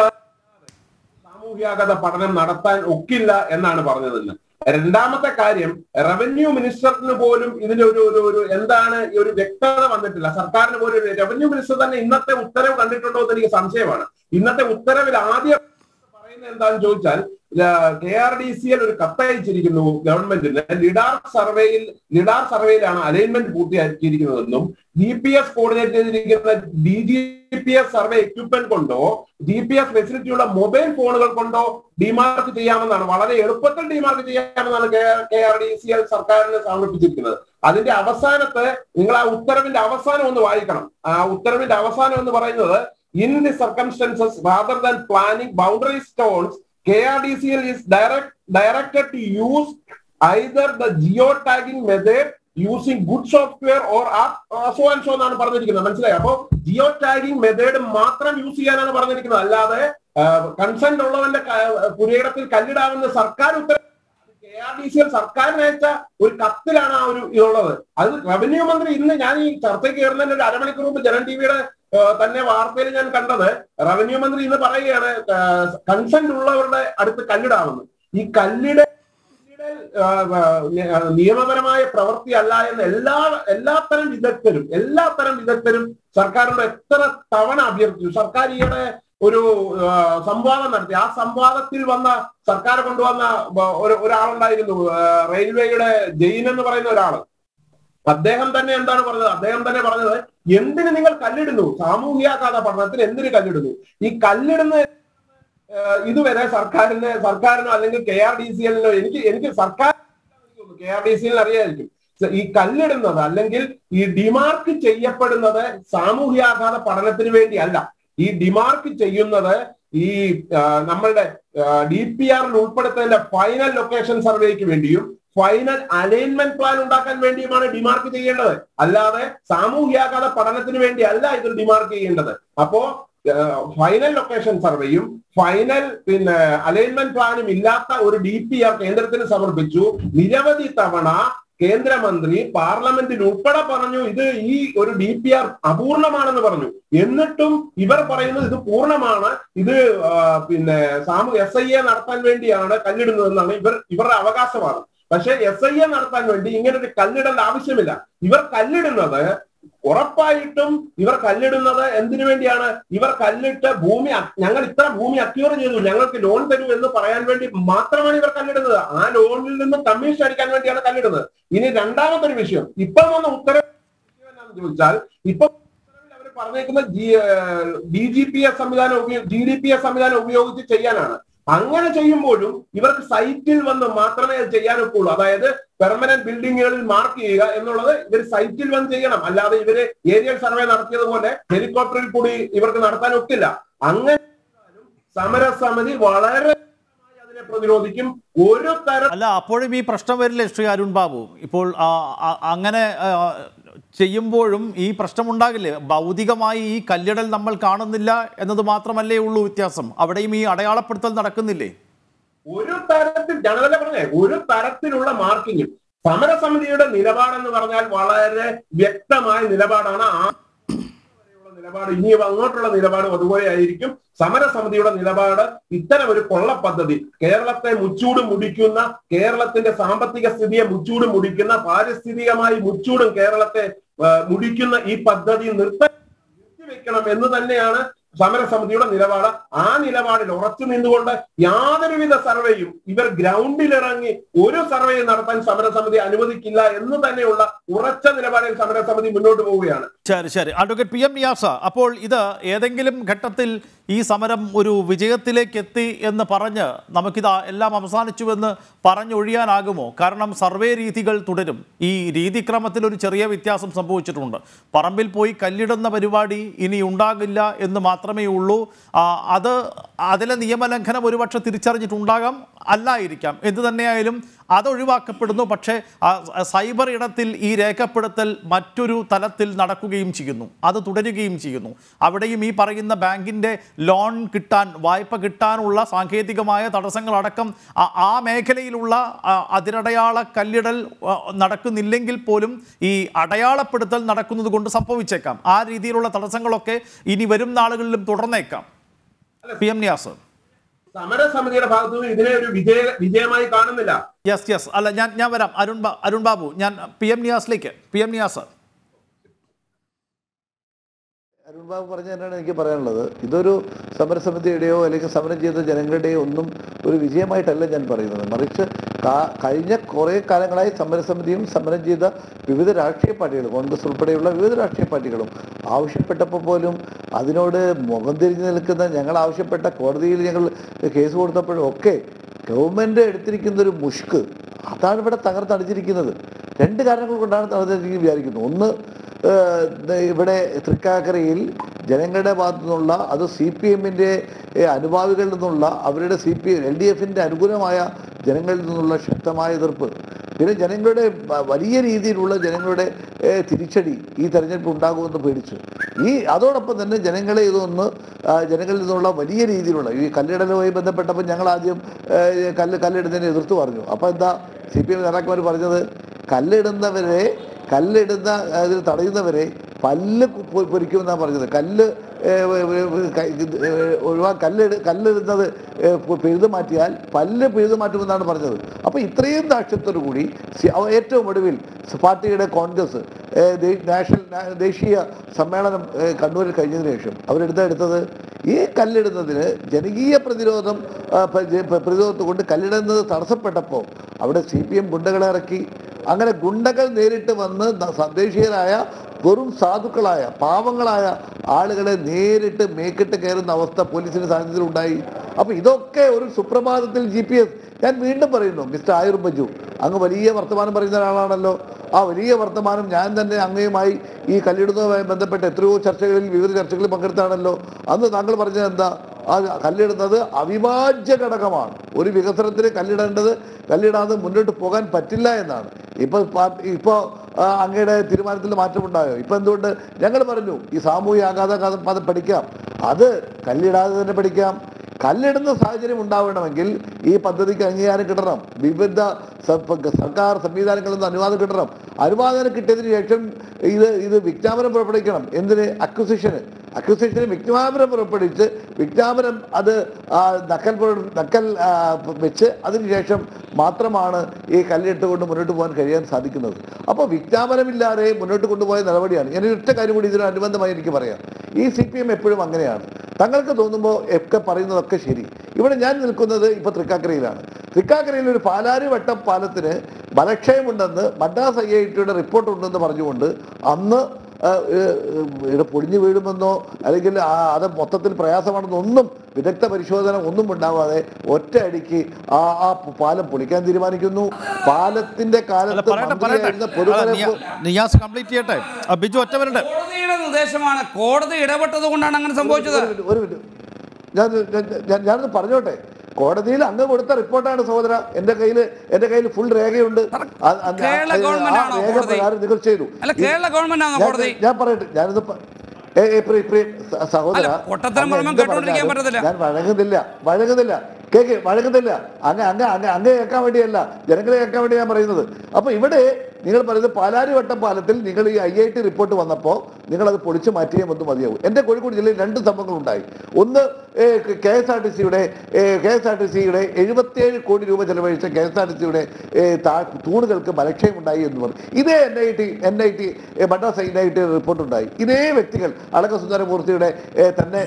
സാമൂഹ്യാഗത പഠനം നടത്താൻ ഒക്കില്ല എന്നാണ് പറഞ്ഞതെന്ന് രണ്ടാമത്തെ കാര്യം റവന്യൂ മിനിസ്റ്ററിന് പോലും ഇതിന്റെ ഒരു ഒരു ഒരു എന്താണ് ഈ ഒരു വ്യക്തത വന്നിട്ടില്ല സർക്കാരിന് പോലും ഒരു റവന്യൂ മിനിസ്റ്റർ തന്നെ ഇന്നത്തെ ഉത്തരവ് കണ്ടിട്ടുണ്ടോ എന്ന് എനിക്ക് സംശയമാണ് ഇന്നത്തെ ഉത്തരവിൽ ആദ്യം പറയുന്നത് എന്താണെന്ന് ചോദിച്ചാൽ K R D C L ഒരു കത്തയച്ചിരിക്കുന്നു ഗവൺമെന്റിന് ലിഡാർ സർവേയിൽ ലിഡാർ സർവേയിലാണ് അലൈൻമെന്റ് പൂർത്തിയാക്കിയിരിക്കുന്നതെന്നും ജി പി എസ് കോർഡിനേറ്റ് ചെയ്തിരിക്കുന്ന D G P S survey equipment കൊണ്ടോ ജി പി എസ് ഫെസിലിറ്റിയുള്ള മൊബൈൽ ഫോണുകൾ കൊണ്ടോ ഡിമാർക്ക് ചെയ്യാമെന്നാണ് വളരെ എളുപ്പത്തിൽ ഡിമാർക്ക് ചെയ്യാമെന്നാണ് K R D C L സർക്കാരിന് സമർപ്പിച്ചിരിക്കുന്നത് അതിന്റെ അവസാനത്ത് നിങ്ങൾ ആ ഉത്തരവിന്റെ അവസാനം ഒന്ന് വായിക്കണം ആ ഉത്തരവിന്റെ അവസാനം എന്ന് പറയുന്നത് in the circumstances rather than planning boundary stones K R D C L is direct directed to use either the geo tagging method using good software or so and so എന്നാണ് പറഞ്ഞിരിക്കുന്നത് മനസ്സിലായി അപ്പോ ജിയോ ടാഗിംഗ് മെത്തേഡ് മാത്രം use ചെയ്യാനാണ് പറഞ്ഞിരിക്കുന്നത് അല്ലാതെ consent ഉള്ളവന്റെ ക- പുരയിടത്തിൽ കല്ലിടാമെന്ന് സർക്കാർ ഉത്തരവ് K R D C L സർക്കാരിന് അയച്ച ഒരു കത്തിലാണ് ആ ഒരു ഇതുള്ളത് അത് റവന്യൂ മന്ത്രി ഇന്ന് ഞാൻ ഈ ചർച്ചയ്ക്ക് കയറുന്നതിന് ഒരു അരമണിക്കൂർ മുമ്പ് ജനൻ ടിവിയുടെ തന്നെ വാർത്തയിൽ ഞാൻ കണ്ടത് റവന്യൂ മന്ത്രി ഇന്ന് പറയുകയാണ് കൺസെന്റ് ഉള്ളവരുടെ അടുത്ത് കല്ലിടാമെന്ന് ഈ കല്ലിട കല്ലിടൽ, ആ, ആ, നി- ആ, നിയമപരമായ പ്രവൃത്തി അല്ല എന്ന് എല്ലാ എല്ലാത്തരം വിദഗ്ധരും എല്ലാത്തരം വിദഗ്ധരും സർക്കാരിനോട് എത്ര തവണ അഭ്യർത്ഥിച്ചു സർക്കാർ ഈയിടെ ഒരു ആ, സംവാദം നടത്തി ആ സംവാദത്തിൽ വന്ന സർക്കാർ കൊണ്ടുവന്ന ബ- ഒരു ഒരാളുണ്ടായിരുന്നു ആ, റെയിൽവേയുടെ ജെയിൻ എന്ന് പറയുന്ന ഒരാള് അദ്ദേഹം തന്നെ എന്താണ് പറഞ്ഞത് അദ്ദേഹം തന്നെ പറഞ്ഞത് എന്തിന് നിങ്ങൾ കല്ലിടുന്നു സാമൂഹ്യാഘാത പഠനത്തിന് എന്തിന് കല്ലിടുന്നു ഈ കല്ലിടുന്ന ഏഹ് ഇതുവരെ സർക്കാരിന് സർക്കാരിനോ അല്ലെങ്കിൽ കെ ആർ ഡി സി എല്ലിനോ എനിക്ക് എനിക്ക് സർക്കാർ കെ ആർ ഡി സി എല്ലിന് അറിയായിരിക്കും സ- ഈ കല്ലിടുന്നത് അല്ലെങ്കിൽ ഈ ഡിമാർക്ക് ചെയ്യപ്പെടുന്നത് സാമൂഹ്യാഘാത പഠനത്തിന് വേണ്ടിയല്ല ഈ ഡിമാർക്ക് ചെയ്യുന്നത് ഈ ആ, നമ്മളുടെ ഡി പി ആറിൽ ഉൾപ്പെടുത്തുന്നതിന്റെ ഫൈനൽ ലൊക്കേഷൻ സർവേക്ക് വേണ്ടിയും ഫൈനൽ അലൈൻമെന്റ് പ്ലാൻ ഉണ്ടാക്കാൻ വേണ്ടിയുമാണ് ഡിമാർക്ക് ചെയ്യേണ്ടത് അല്ലാതെ സാമൂഹ്യാഘാത പഠനത്തിന് വേണ്ടി അല്ല ഇത് ഡിമാർക്ക് ചെയ്യേണ്ടത് അപ്പോ ഫൈനൽ ലൊക്കേഷൻ സർവേയും ഫൈനൽ പിന്നെ അലൈൻമെന്റ് പ്ലാനും ഇല്ലാത്ത ഒരു ഡി പി ആർ കേന്ദ്രത്തിന് സമർപ്പിച്ചു നിരവധി തവണ കേന്ദ്രമന്ത്രി പാർലമെന്റിൽ ഉൾപ്പെടെ പറഞ്ഞു ഇത് ഈ ഒരു ഡി പി ആർ അപൂർണമാണെന്ന് പറഞ്ഞു എന്നിട്ടും ഇവർ പറയുന്നത് ഇത് പൂർണ്ണമാണ് ഇത് ആ, പിന്നെ സാമൂ എസ് ഐ എ നടത്താൻ വേണ്ടിയാണ് കല്ലിടുന്നതെന്നാണ് ഇവർ ഇവരുടെ അവകാശവാദം പക്ഷെ എസ് ഐ എ നടത്താൻ വേണ്ടി ഇങ്ങനെ ഒരു കല്ലിടേണ്ട ആവശ്യമില്ല ഇവർ കല്ലിടുന്നത് ഉറപ്പായിട്ടും ഇവർ കല്ലിടുന്നത് എന്തിനു വേണ്ടിയാണ് ഇവർ കല്ലിട്ട് ഭൂമി അ- ഞങ്ങൾ ഇത്ര ഭൂമി അക്യൂർ ചെയ്തു ഞങ്ങൾക്ക് ലോൺ തരൂ എന്ന് പറയാൻ വേണ്ടി മാത്രമാണ് ഇവർ കല്ലിടുന്നത് ആ ലോണിൽ നിന്ന് കമ്മീഷൻ അടിക്കാൻ വേണ്ടിയാണ് കല്ലിടുന്നത് ഇനി രണ്ടാമത്തെ ഒരു വിഷയം ഇപ്പം വന്ന ഉത്തരവ് എന്താണെന്ന് ചോദിച്ചാൽ ഇപ്പൊ അവർ പറഞ്ഞേക്കുന്ന ഡി ജി പി എസ് സംവിധാനം ജി ഡി പി എസ് സംവിധാനം ഉപയോഗിച്ച് ചെയ്യാനാണ് അങ്ങനെ ചെയ്യുമ്പോഴും ഇവർക്ക് സൈറ്റിൽ വന്ന് മാത്രമേ അത് ചെയ്യാൻ ഒക്കുള്ളൂ അതായത് പെർമനന്റ് ബിൽഡിങ്ങുകളിൽ മാർക്ക് ചെയ്യുക എന്നുള്ളത് ഇവർ സൈറ്റിൽ വന്ന് ചെയ്യണം അല്ലാതെ ഇവര് ഏരിയൽ സർവേ നടത്തിയതുപോലെ ഹെലികോപ്റ്ററിൽ കൂടി ഇവർക്ക് നടത്താൻ ഒക്കില്ല അങ്ങനെ സമരസമിതി വളരെ ശക്തമായി അതിനെ പ്രതിരോധിക്കും ഒരു തരം അല്ല അപ്പോഴും ഈ പ്രശ്നം വരില്ലേ ശ്രീ അരുൺ ബാബു ഇപ്പോൾ ആ, ആ, അങ്ങനെ ആ, ചെയ്യുമ്പോഴും ഈ പ്രശ്നമുണ്ടാകില്ലേ ഭൗതികമായി ഈ കല്ലിടൽ നമ്മൾ കാണുന്നില്ല എന്നത് മാത്രമല്ലേ ഉള്ളൂ വ്യത്യാസം അവിടെയും ഈ അടയാളപ്പെടുത്തൽ നടക്കുന്നില്ലേ ഒരു തരത്തിൽ ഞാനതല്ല പറഞ്ഞേ ഒരു തരത്തിലുള്ള മാർക്കിങ്ങും സമരസമിതിയുടെ നിലപാടെന്ന് പറഞ്ഞാൽ വളരെ വ്യക്തമായ നിലപാടാണ് ആ വരെയുള്ള നിലപാട് ഇനി അങ്ങോട്ടുള്ള നിലപാടും അതുപോലെ ആയിരിക്കും സമരസമിതിയുടെ നിലപാട് ഇത്തരം ഒരു കൊള്ള പദ്ധതി കേരളത്തെ മുച്ചൂട് മുടിക്കുന്ന കേരളത്തിന്റെ സാമ്പത്തിക സ്ഥിതിയെ മുച്ചൂട് മുടിക്കുന്ന പാരിസ്ഥിതികമായി മുച്ചൂടും കേരളത്തെ ആ, മുടിക്കുന്ന ഈ പദ്ധതി നിർത്ത നിർത്തിവെക്കണം എന്ന് തന്നെയാണ് സമരസമിതിയുടെ നിലപാട് ആ നിലപാടിൽ ഉറച്ചു നിന്നുകൊണ്ട് യാതൊരുവിധ സർവേയും ഇവർ ഗ്രൗണ്ടിലിറങ്ങി ഒരു സർവേയും നടത്താൻ സമരസമിതി അനുവദിക്കില്ല എന്ന് തന്നെയുള്ള ഉറച്ച നിലപാടിൽ സമരസമിതി മുന്നോട്ട് പോവുകയാണ് ശരി ശരി അഡ്വക്കേറ്റ് പി എം നിയാസ അപ്പോൾ ഇത് ഏതെങ്കിലും ഘട്ടത്തിൽ ഈ സമരം ഒരു വിജയത്തിലേക്ക് എത്തി എന്ന് പറഞ്ഞ് നമുക്കിത് എല്ലാം അവസാനിച്ചുവെന്ന് പറഞ്ഞൊഴിയാനാകുമോ കാരണം സർവേ രീതികൾ തുടരും ഈ രീതിക്രമത്തിൽ ഒരു ചെറിയ വ്യത്യാസം സംഭവിച്ചിട്ടുണ്ട് പറമ്പിൽ പോയി കല്ലിടുന്ന പരിപാടി ഇനി ഉണ്ടാകില്ല എന്ന് മാത്രമേ ഉള്ളൂ ആ, അത് അതിലെ നിയമലംഘനം ഒരുപക്ഷെ തിരിച്ചറിഞ്ഞിട്ടുണ്ടാകാം അല്ലായിരിക്കാം എന്തു തന്നെയായാലും അത് ഒഴിവാക്കപ്പെടുന്നു പക്ഷേ ആ, സൈബർ ഇടത്തിൽ ഈ രേഖപ്പെടുത്തൽ മറ്റൊരു തലത്തിൽ നടക്കുകയും ചെയ്യുന്നു അത് തുടരുകയും ചെയ്യുന്നു അവിടെയും ഈ പറയുന്ന ബാങ്കിൻ്റെ ലോൺ കിട്ടാൻ വായ്പ കിട്ടാനുള്ള സാങ്കേതികമായ തടസ്സങ്ങളടക്കം ആ- ആ മേഖലയിലുള്ള ആ, അതിരടയാള കല്ലിടൽ ആ, നടക്കുന്നില്ലെങ്കിൽ പോലും ഈ അടയാളപ്പെടുത്തൽ നടക്കുന്നത് കൊണ്ട് സംഭവിച്ചേക്കാം ആ രീതിയിലുള്ള തടസ്സങ്ങളൊക്കെ ഇനി വരും നാളുകളിലും തുടർന്നേക്കാം പി എം നിയാസ് സമരസമിതിയുടെ ഭാഗത്തു നിന്ന് ഇതിനെ ഒരു വിജയ വിജയമായി കാണുന്നില്ല യെസ് യെസ് അല്ല ഞാൻ ഞാൻ വരാം അരുൺ ബാ അരുൺ ബാബു ഞാൻ പി എം നിയാസിലേക്ക് പി എം നിയാസ് അരുൺ ബാബു പറഞ്ഞ തന്നെയാണ് എനിക്ക് പറയാനുള്ളത് ഇതൊരു സമരസമിതിയുടെയോ അല്ലെങ്കിൽ സമരം ചെയ്ത ജനങ്ങളുടെയോ ഒന്നും ഒരു വിജയമായിട്ടല്ല ഞാൻ പറയുന്നത് മറിച്ച് കാ- കഴിഞ്ഞ കുറേ കാലങ്ങളായി സമരസമിതിയും സമരം ചെയ്ത വിവിധ രാഷ്ട്രീയ പാർട്ടികളും കോൺഗ്രസ് ഉൾപ്പെടെയുള്ള വിവിധ രാഷ്ട്രീയ പാർട്ടികളും ആവശ്യപ്പെട്ടപ്പോൾ പോലും അതിനോട് മുഖം തിരിഞ്ഞു നിൽക്കുന്ന ഞങ്ങൾ ആവശ്യപ്പെട്ട കോടതിയിൽ ഞങ്ങൾ കേസ് കൊടുത്തപ്പോഴും ഒക്കെ ഗവൺമെൻറ് എടുത്തിരിക്കുന്ന ഒരു മുഷ്ക് അതാണ് ഇവിടെ തകർത്തടിച്ചിരിക്കുന്നത് രണ്ട് കാരണങ്ങൾ കൊണ്ടാണ് തകർത്തിരിക്കുന്നത് വിചാരിക്കുന്നു ഒന്ന് ഏഹ്, ദേ ഇവിടെ തൃക്കാക്കരയിൽ ജനങ്ങളുടെ ഭാഗത്തു നിന്നുള്ള അത് സി പി എമ്മിൻ്റെ അനുഭാവികളിൽ നിന്നുള്ള അവരുടെ സി പി എൽ ഡി എഫിൻ്റെ അനുകൂലമായ ജനങ്ങളിൽ നിന്നുള്ള ശക്തമായ എതിർപ്പ് പിന്നെ ജനങ്ങളുടെ വ- വലിയ രീതിയിലുള്ള ജനങ്ങളുടെ ഏഹ്, തിരിച്ചടി ഈ തെരഞ്ഞെടുപ്പ് ഉണ്ടാകുമെന്ന് പേടിച്ചു ഈ അതോടൊപ്പം തന്നെ ജനങ്ങളെ ഇതൊന്ന് ആ, ജനങ്ങളിൽ നിന്നുള്ള വലിയ രീതിയിലുള്ള ഈ കല്ലിടലുമായി ബന്ധപ്പെട്ടപ്പോൾ ഞങ്ങൾ ആദ്യം ഏഹ്, കല്ല് കല്ലിടുന്നതിനെ എതിർത്ത് പറഞ്ഞു അപ്പോൾ എന്താ സി പി എം നേതാക്കന്മാർ പറഞ്ഞത് കല്ലിടുന്നവരെ കല്ലിടുന്ന അതിൽ തടയുന്നവരെ പല്ല് പൊ- പൊരിക്കുമെന്നാണ് പറഞ്ഞത് കല്ല് ഏഹ്, ഏഹ്, ഏഹ്, ക- ഇത്, ഏഹ്, ഒഴിവാ കല്ലിട് കല്ലിടുന്നത് ഏഹ്, പു- പിഴുതു മാറ്റിയാൽ പല്ല് പിഴുതു മാറ്റുമെന്നാണ് പറഞ്ഞത് അപ്പോൾ ഇത്രയും ദാക്ഷ്യത്തോടു കൂടി സി- അവ- ഏറ്റവും ഒടുവിൽ സ് പാർട്ടിയുടെ കോൺഗ്രസ് ഏഹ്, ദേ- നാഷണൽ നാ- ദേശീയ സമ്മേളനം ഏഹ്, കണ്ണൂരിൽ കഴിഞ്ഞതിന് ശേഷം അവരെടുത്ത എടുത്തത് ഈ കല്ലിടുന്നതിന് ജനകീയ പ്രതിരോധം ആ, പ- ജ- പ- പ്രതിരോധത്തെ കൊണ്ട് കല്ലിടുന്നത് തടസ്സപ്പെട്ടപ്പോൾ അവിടെ സി പി എം ഗുണ്ടകളെ ഇറക്കി അങ്ങനെ ഗുണ്ടകൾ നേരിട്ട് വന്ന് ന- തദ്ദേശീയരായ വെറും സാധുക്കളായ പാവങ്ങളായ ആളുകളെ നേരിട്ട് മേക്കിട്ട് കയറുന്ന അവസ്ഥ പോലീസിന് സാന്നിധ്യത്തിൽ ഉണ്ടായി അപ്പൊ ഇതൊക്കെ ഒരു സുപ്രഭാതത്തിൽ ജി പി എസ് ഞാൻ വീണ്ടും പറയുന്നു മിസ്റ്റർ ആയുർ ബജു അങ്ങ് വലിയ വർത്തമാനം പറയുന്ന ഒരാളാണല്ലോ ആ വലിയ വർത്തമാനം ഞാൻ തന്നെ അങ്ങയുമായി ഈ കല്ലിടുന്നതുമായി ബന്ധപ്പെട്ട് എത്രയോ ചർച്ചകളിൽ വിവിധ ചർച്ചകളിൽ പങ്കെടുത്താണല്ലോ അന്ന് താങ്കൾ പറഞ്ഞത് എന്താ ആ കല്ലിടുന്നത് അവിഭാജ്യ ഘടകമാണ് ഒരു വികസനത്തിന് കല്ലിടേണ്ടത് കല്ലിടാതെ മുന്നോട്ട് പോകാൻ പറ്റില്ല എന്നാണ് ഇപ്പൊ പാർട്ടി ഇപ്പോ ആ, അങ്ങയുടെ തീരുമാനത്തിൽ മാറ്റമുണ്ടായോ ഇപ്പൊ എന്തുകൊണ്ട് ഞങ്ങൾ പറഞ്ഞു ഈ സാമൂഹ്യ ആഘാത പദം പഠിക്കാം അത് കല്ലിടാതെ തന്നെ പഠിക്കാം കല്ലിടുന്ന സാഹചര്യം ഉണ്ടാവണമെങ്കിൽ ഈ പദ്ധതിക്ക് അംഗീകാരം കിട്ടണം വിവിധ സ- പ- സർക്കാർ സംവിധാനങ്ങളിൽ നിന്ന് അനുവാദം കിട്ടണം അനുവാദം കിട്ടിയതിന് ശേഷം ഇത് ഇത് വിജ്ഞാപനം പുറപ്പെടുവിക്കണം എന്തിന് അക്വിസിഷന് അക്വിസിഷന് വിജ്ഞാപനം പുറപ്പെടുവിച്ച് വിജ്ഞാപനം അത് ആ, നക്കൽ പുറ- നക്കൽ ആ, വെച്ച് അതിനുശേഷം മാത്രമാണ് ഈ കല്ലിട്ടുകൊണ്ട് മുന്നോട്ട് പോകാൻ കഴിയാൻ സാധിക്കുന്നത് അപ്പോൾ വിജ്ഞാപനമില്ലാതെ മുന്നോട്ട് കൊണ്ടുപോയ നടപടിയാണ് ഞാൻ ഒറ്റ കാര്യം കൂടി ഇതിന് അനുബന്ധമായി എനിക്ക് പറയാം ഈ സി പി എം എപ്പോഴും അങ്ങനെയാണ് തങ്ങൾക്ക് തോന്നുമ്പോൾ ഒക്കെ പറയുന്നതൊക്കെ ശരി ഇവിടെ ഞാൻ നിൽക്കുന്നത് ഇപ്പോൾ തൃക്കാക്കരയിലാണ് തൃക്കാക്കരയിൽ ഒരു പാലാരി വട്ടം പാലത്തിന് ബലക്ഷയമുണ്ടെന്ന് മദ്രാസ് ഐ ഐ ടിയുടെ റിപ്പോർട്ട് ഉണ്ടെന്ന് പറഞ്ഞുകൊണ്ട് അന്ന് ആ, ഏ, ഏ, ഇവിടെ പൊടിഞ്ഞു വീഴുമെന്നോ അല്ലെങ്കിൽ ആ, അത് മൊത്തത്തിൽ പ്രയാസമാണെന്നോ ഒന്നും വിദഗ്ധ പരിശോധന ഒന്നും ഉണ്ടാവാതെ ഒറ്റ അടിക്ക് ആ ആ പാലം പൊളിക്കാൻ തീരുമാനിക്കുന്നു പാലത്തിന്റെ അല്ല കാലത്ത് പറയട്ടെ പറയട്ടെ മന്ത്രിയായിരുന്ന അല്ല, പൊതുമരാമത്ത് നിയ- നിയാസ് കംപ്ലീറ്റ് ചെയ്യട്ടെ ആ, ബിജു ഒറ്റ വരട്ടെ കോടതിയുടെ നിർദ്ദേശമാണ് കോടതി ഇടപെട്ടത് കൊണ്ടാണ് അങ്ങനെ സംഭവിച്ചത് ഒരു മിനിറ്റ്, ഒരു മിനിറ്റ് ഞാൻ ഞാൻ- ഞാൻ- ഞാനത് പറഞ്ഞോട്ടെ കോടതിയിൽ അങ്ങ് കൊടുത്ത റിപ്പോർട്ടാണ് സഹോദര എന്റെ കയ്യിൽ എന്റെ കയ്യിൽ ഫുൾ രേഖയുണ്ട് ആ- ആ- കേരള ആ ഗവൺമെന്റ് ആണോ രേഖ കോടതി? പ്രകാരം നിങ്ങൾ ചെയ്തു അല്ല കേരള ഗവൺമെന്റ് ആണോ ഞാൻ- കോടതി ഞാൻ പറയട്ടെ ഞാനിത് പ- ഏ, ഏ, പ്രിയ- പ്രിയ സ- സഹോദര അല്ല, പൊട്ടത്തരം അങ്ങ് പറയുമ്പോൾ എന്ത് കേട്ടോണ്ടിരിക്കാൻ പറഞ്ഞാലും പറ്റത്തില്ല. ഞാൻ വഴങ്ങുന്നില്ല വഴങ്ങുന്നില്ല കേക്ക് വഴങ്ങുന്നില്ല അങ്ങ് അങ്ങ് അങ്ങ് അങ്ങ് കേൾക്കാൻ വേണ്ടിയല്ല ജനങ്ങളെ കേൾക്കാൻ വേണ്ടി ഞാൻ പറയുന്നത് അപ്പൊ ഇവിടെ നിങ്ങൾ പറയുന്നത് പാലാരി വട്ടം പാലത്തിൽ നിങ്ങൾ ഈ ഐ ഐ ടി റിപ്പോർട്ട് വന്നപ്പോൾ നിങ്ങൾ അത് പൊളിച്ചു മാറ്റിയേ മൊത്തം മതിയാവും എൻ്റെ കോഴിക്കോട് ജില്ലയിൽ രണ്ട് സംഭവങ്ങൾ ഉണ്ടായി ഒന്ന് കെ എസ് ആർ ടി സിയുടെ കെ എസ് ആർ ടി സിയുടെ എഴുപത്തിയേഴ് കോടി രൂപ ചെലവഴിച്ച കെ എസ് ആർ ടി സിയുടെ തൂണുകൾക്ക് ബലക്ഷയം ഉണ്ടായി എന്ന് പറഞ്ഞു ഇതേ N I T N I T Madras N I T report ഉണ്ടായി ഇതേ വ്യക്തികൾ അളക സുന്ദരമൂർത്തിയുടെ ഏ, തന്നെ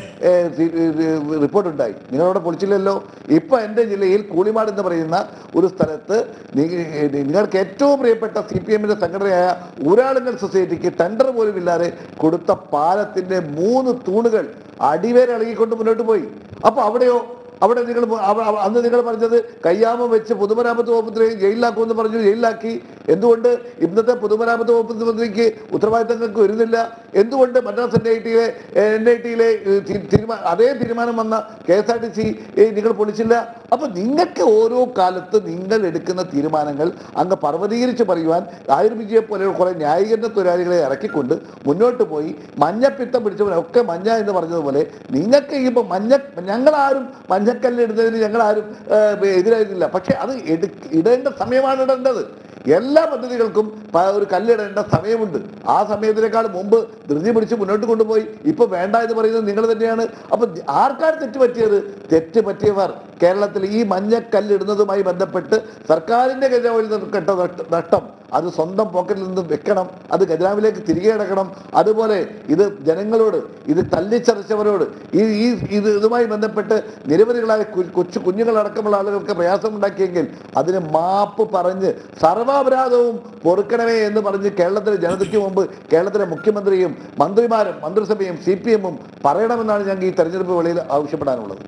റിപ്പോർട്ട് ഉണ്ടായി നിങ്ങളവിടെ പൊളിച്ചില്ലല്ലോ ഇപ്പൊ എൻ്റെ ജില്ലയിൽ കൂളിമാട് എന്ന് പറയുന്ന ഒരു സ്ഥലത്ത് നി- നിങ്ങൾക്ക് ഏറ്റവും പ്രിയപ്പെട്ട സി പി എമ്മിന്റെ സംഘടനയായ ഊരാളുങ്കൽ സൊസൈറ്റിക്ക് ടെൻഡർ പോലും ഇല്ലാതെ കൊടുത്ത പാലത്തിന്റെ മൂന്ന് തൂണുകൾ അടിവേരെ ഇളകിക്കൊണ്ട് മുന്നോട്ട് പോയി അപ്പൊ അവിടെയോ അവിടെ നിങ്ങൾ മു- അവ- അവ- അന്ന് നിങ്ങൾ പറഞ്ഞത് കയ്യാമം വെച്ച് പൊതുമരാമത്ത് വകുപ്പിനെ ജയിലിലാക്കുമെന്ന് പറഞ്ഞു ജയിലിലാക്കി എന്തുകൊണ്ട് ഇന്നത്തെ പൊതുമരാമത്ത് വകുപ്പ് മന്ത്രിക്ക് ഉത്തരവാദിത്തങ്ങൾക്ക് വരുന്നില്ല എന്തുകൊണ്ട് മദ്രാസ് എൻ ഐ ടിയിലെ എൻ ഐ ടിയിലെ തീരുമാനം അതേ തീരുമാനം വന്ന K S R T C നിങ്ങൾ പൊളിച്ചില്ല അപ്പൊ നിങ്ങൾക്ക് ഓരോ കാലത്ത് നിങ്ങൾ എടുക്കുന്ന തീരുമാനങ്ങൾ അങ്ങ് പർവ്വതീകരിച്ച് പറയുവാൻ ആയുർവിജയെ പോലെ കുറെ ന്യായീകരണ തൊഴിലാളികളെ ഇറക്കിക്കൊണ്ട് മുന്നോട്ട് പോയി മഞ്ഞപ്പിത്തം പിടിച്ചവരൊക്കെ മഞ്ഞ എന്ന് പറഞ്ഞതുപോലെ നിങ്ങൾക്ക് ഇപ്പൊ മഞ്ഞ ഞങ്ങളാരും മഞ്ഞക്കല്ല് ഇടുന്നതിന് ഞങ്ങളാരും ഏഹ്, എതിരായിരുന്നില്ല പക്ഷെ അത് എടു ഇടേണ്ട സമയമാണ് ഇടേണ്ടത് എല്ലാ പദ്ധതികൾക്കും പ- ഒരു കല്ലിടേണ്ട സമയമുണ്ട് ആ സമയത്തിനേക്കാൾ മുമ്പ് ധൃതി പിടിച്ച് മുന്നോട്ട് കൊണ്ടുപോയി ഇപ്പൊ വേണ്ട എന്ന് പറയുന്നത് നിങ്ങൾ തന്നെയാണ് അപ്പൊ ആർക്കാണ് തെറ്റ് പറ്റിയത് തെറ്റ് പറ്റിയവർ കേരളത്തിൽ ഈ മഞ്ഞക്കല്ലിടുന്നതുമായി ബന്ധപ്പെട്ട് സർക്കാരിന്റെ ഖജനാവിൽ നിന്ന് കെട്ട നഷ്ട- നഷ്ടം അത് സ്വന്തം പോക്കറ്റിൽ നിന്ന് വെക്കണം അത് ഖജനാവിലേക്ക് തിരികെ അടക്കണം അതുപോലെ ഇത് ജനങ്ങളോട് ഇത് തല്ലിച്ചതച്ചവരോട് ഈ ഈ ഇത് ഇതുമായി ബന്ധപ്പെട്ട് നിരവധികളായ കു- കൊച്ചു കുഞ്ഞുങ്ങളടക്കമുള്ള ആളുകൾക്ക് പ്രയാസമുണ്ടാക്കിയെങ്കിൽ അതിന് മാപ്പ് പറഞ്ഞ് സർവാപരാധവും പൊറുക്കണമേ എന്ന് പറഞ്ഞ് കേരളത്തിലെ ജനതയ്ക്ക് മുമ്പ് കേരളത്തിലെ മുഖ്യമന്ത്രിയും മന്ത്രിമാരും മന്ത്രിസഭയും സി പി എമ്മും പറയണമെന്നാണ് ഞങ്ങൾക്ക് ഈ തെരഞ്ഞെടുപ്പ് വേളയിൽ ആവശ്യപ്പെടാനുള്ളത്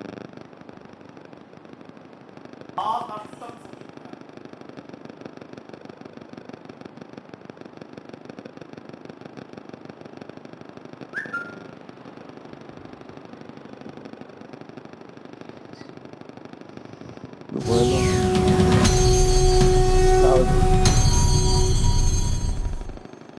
പോയല്ലോ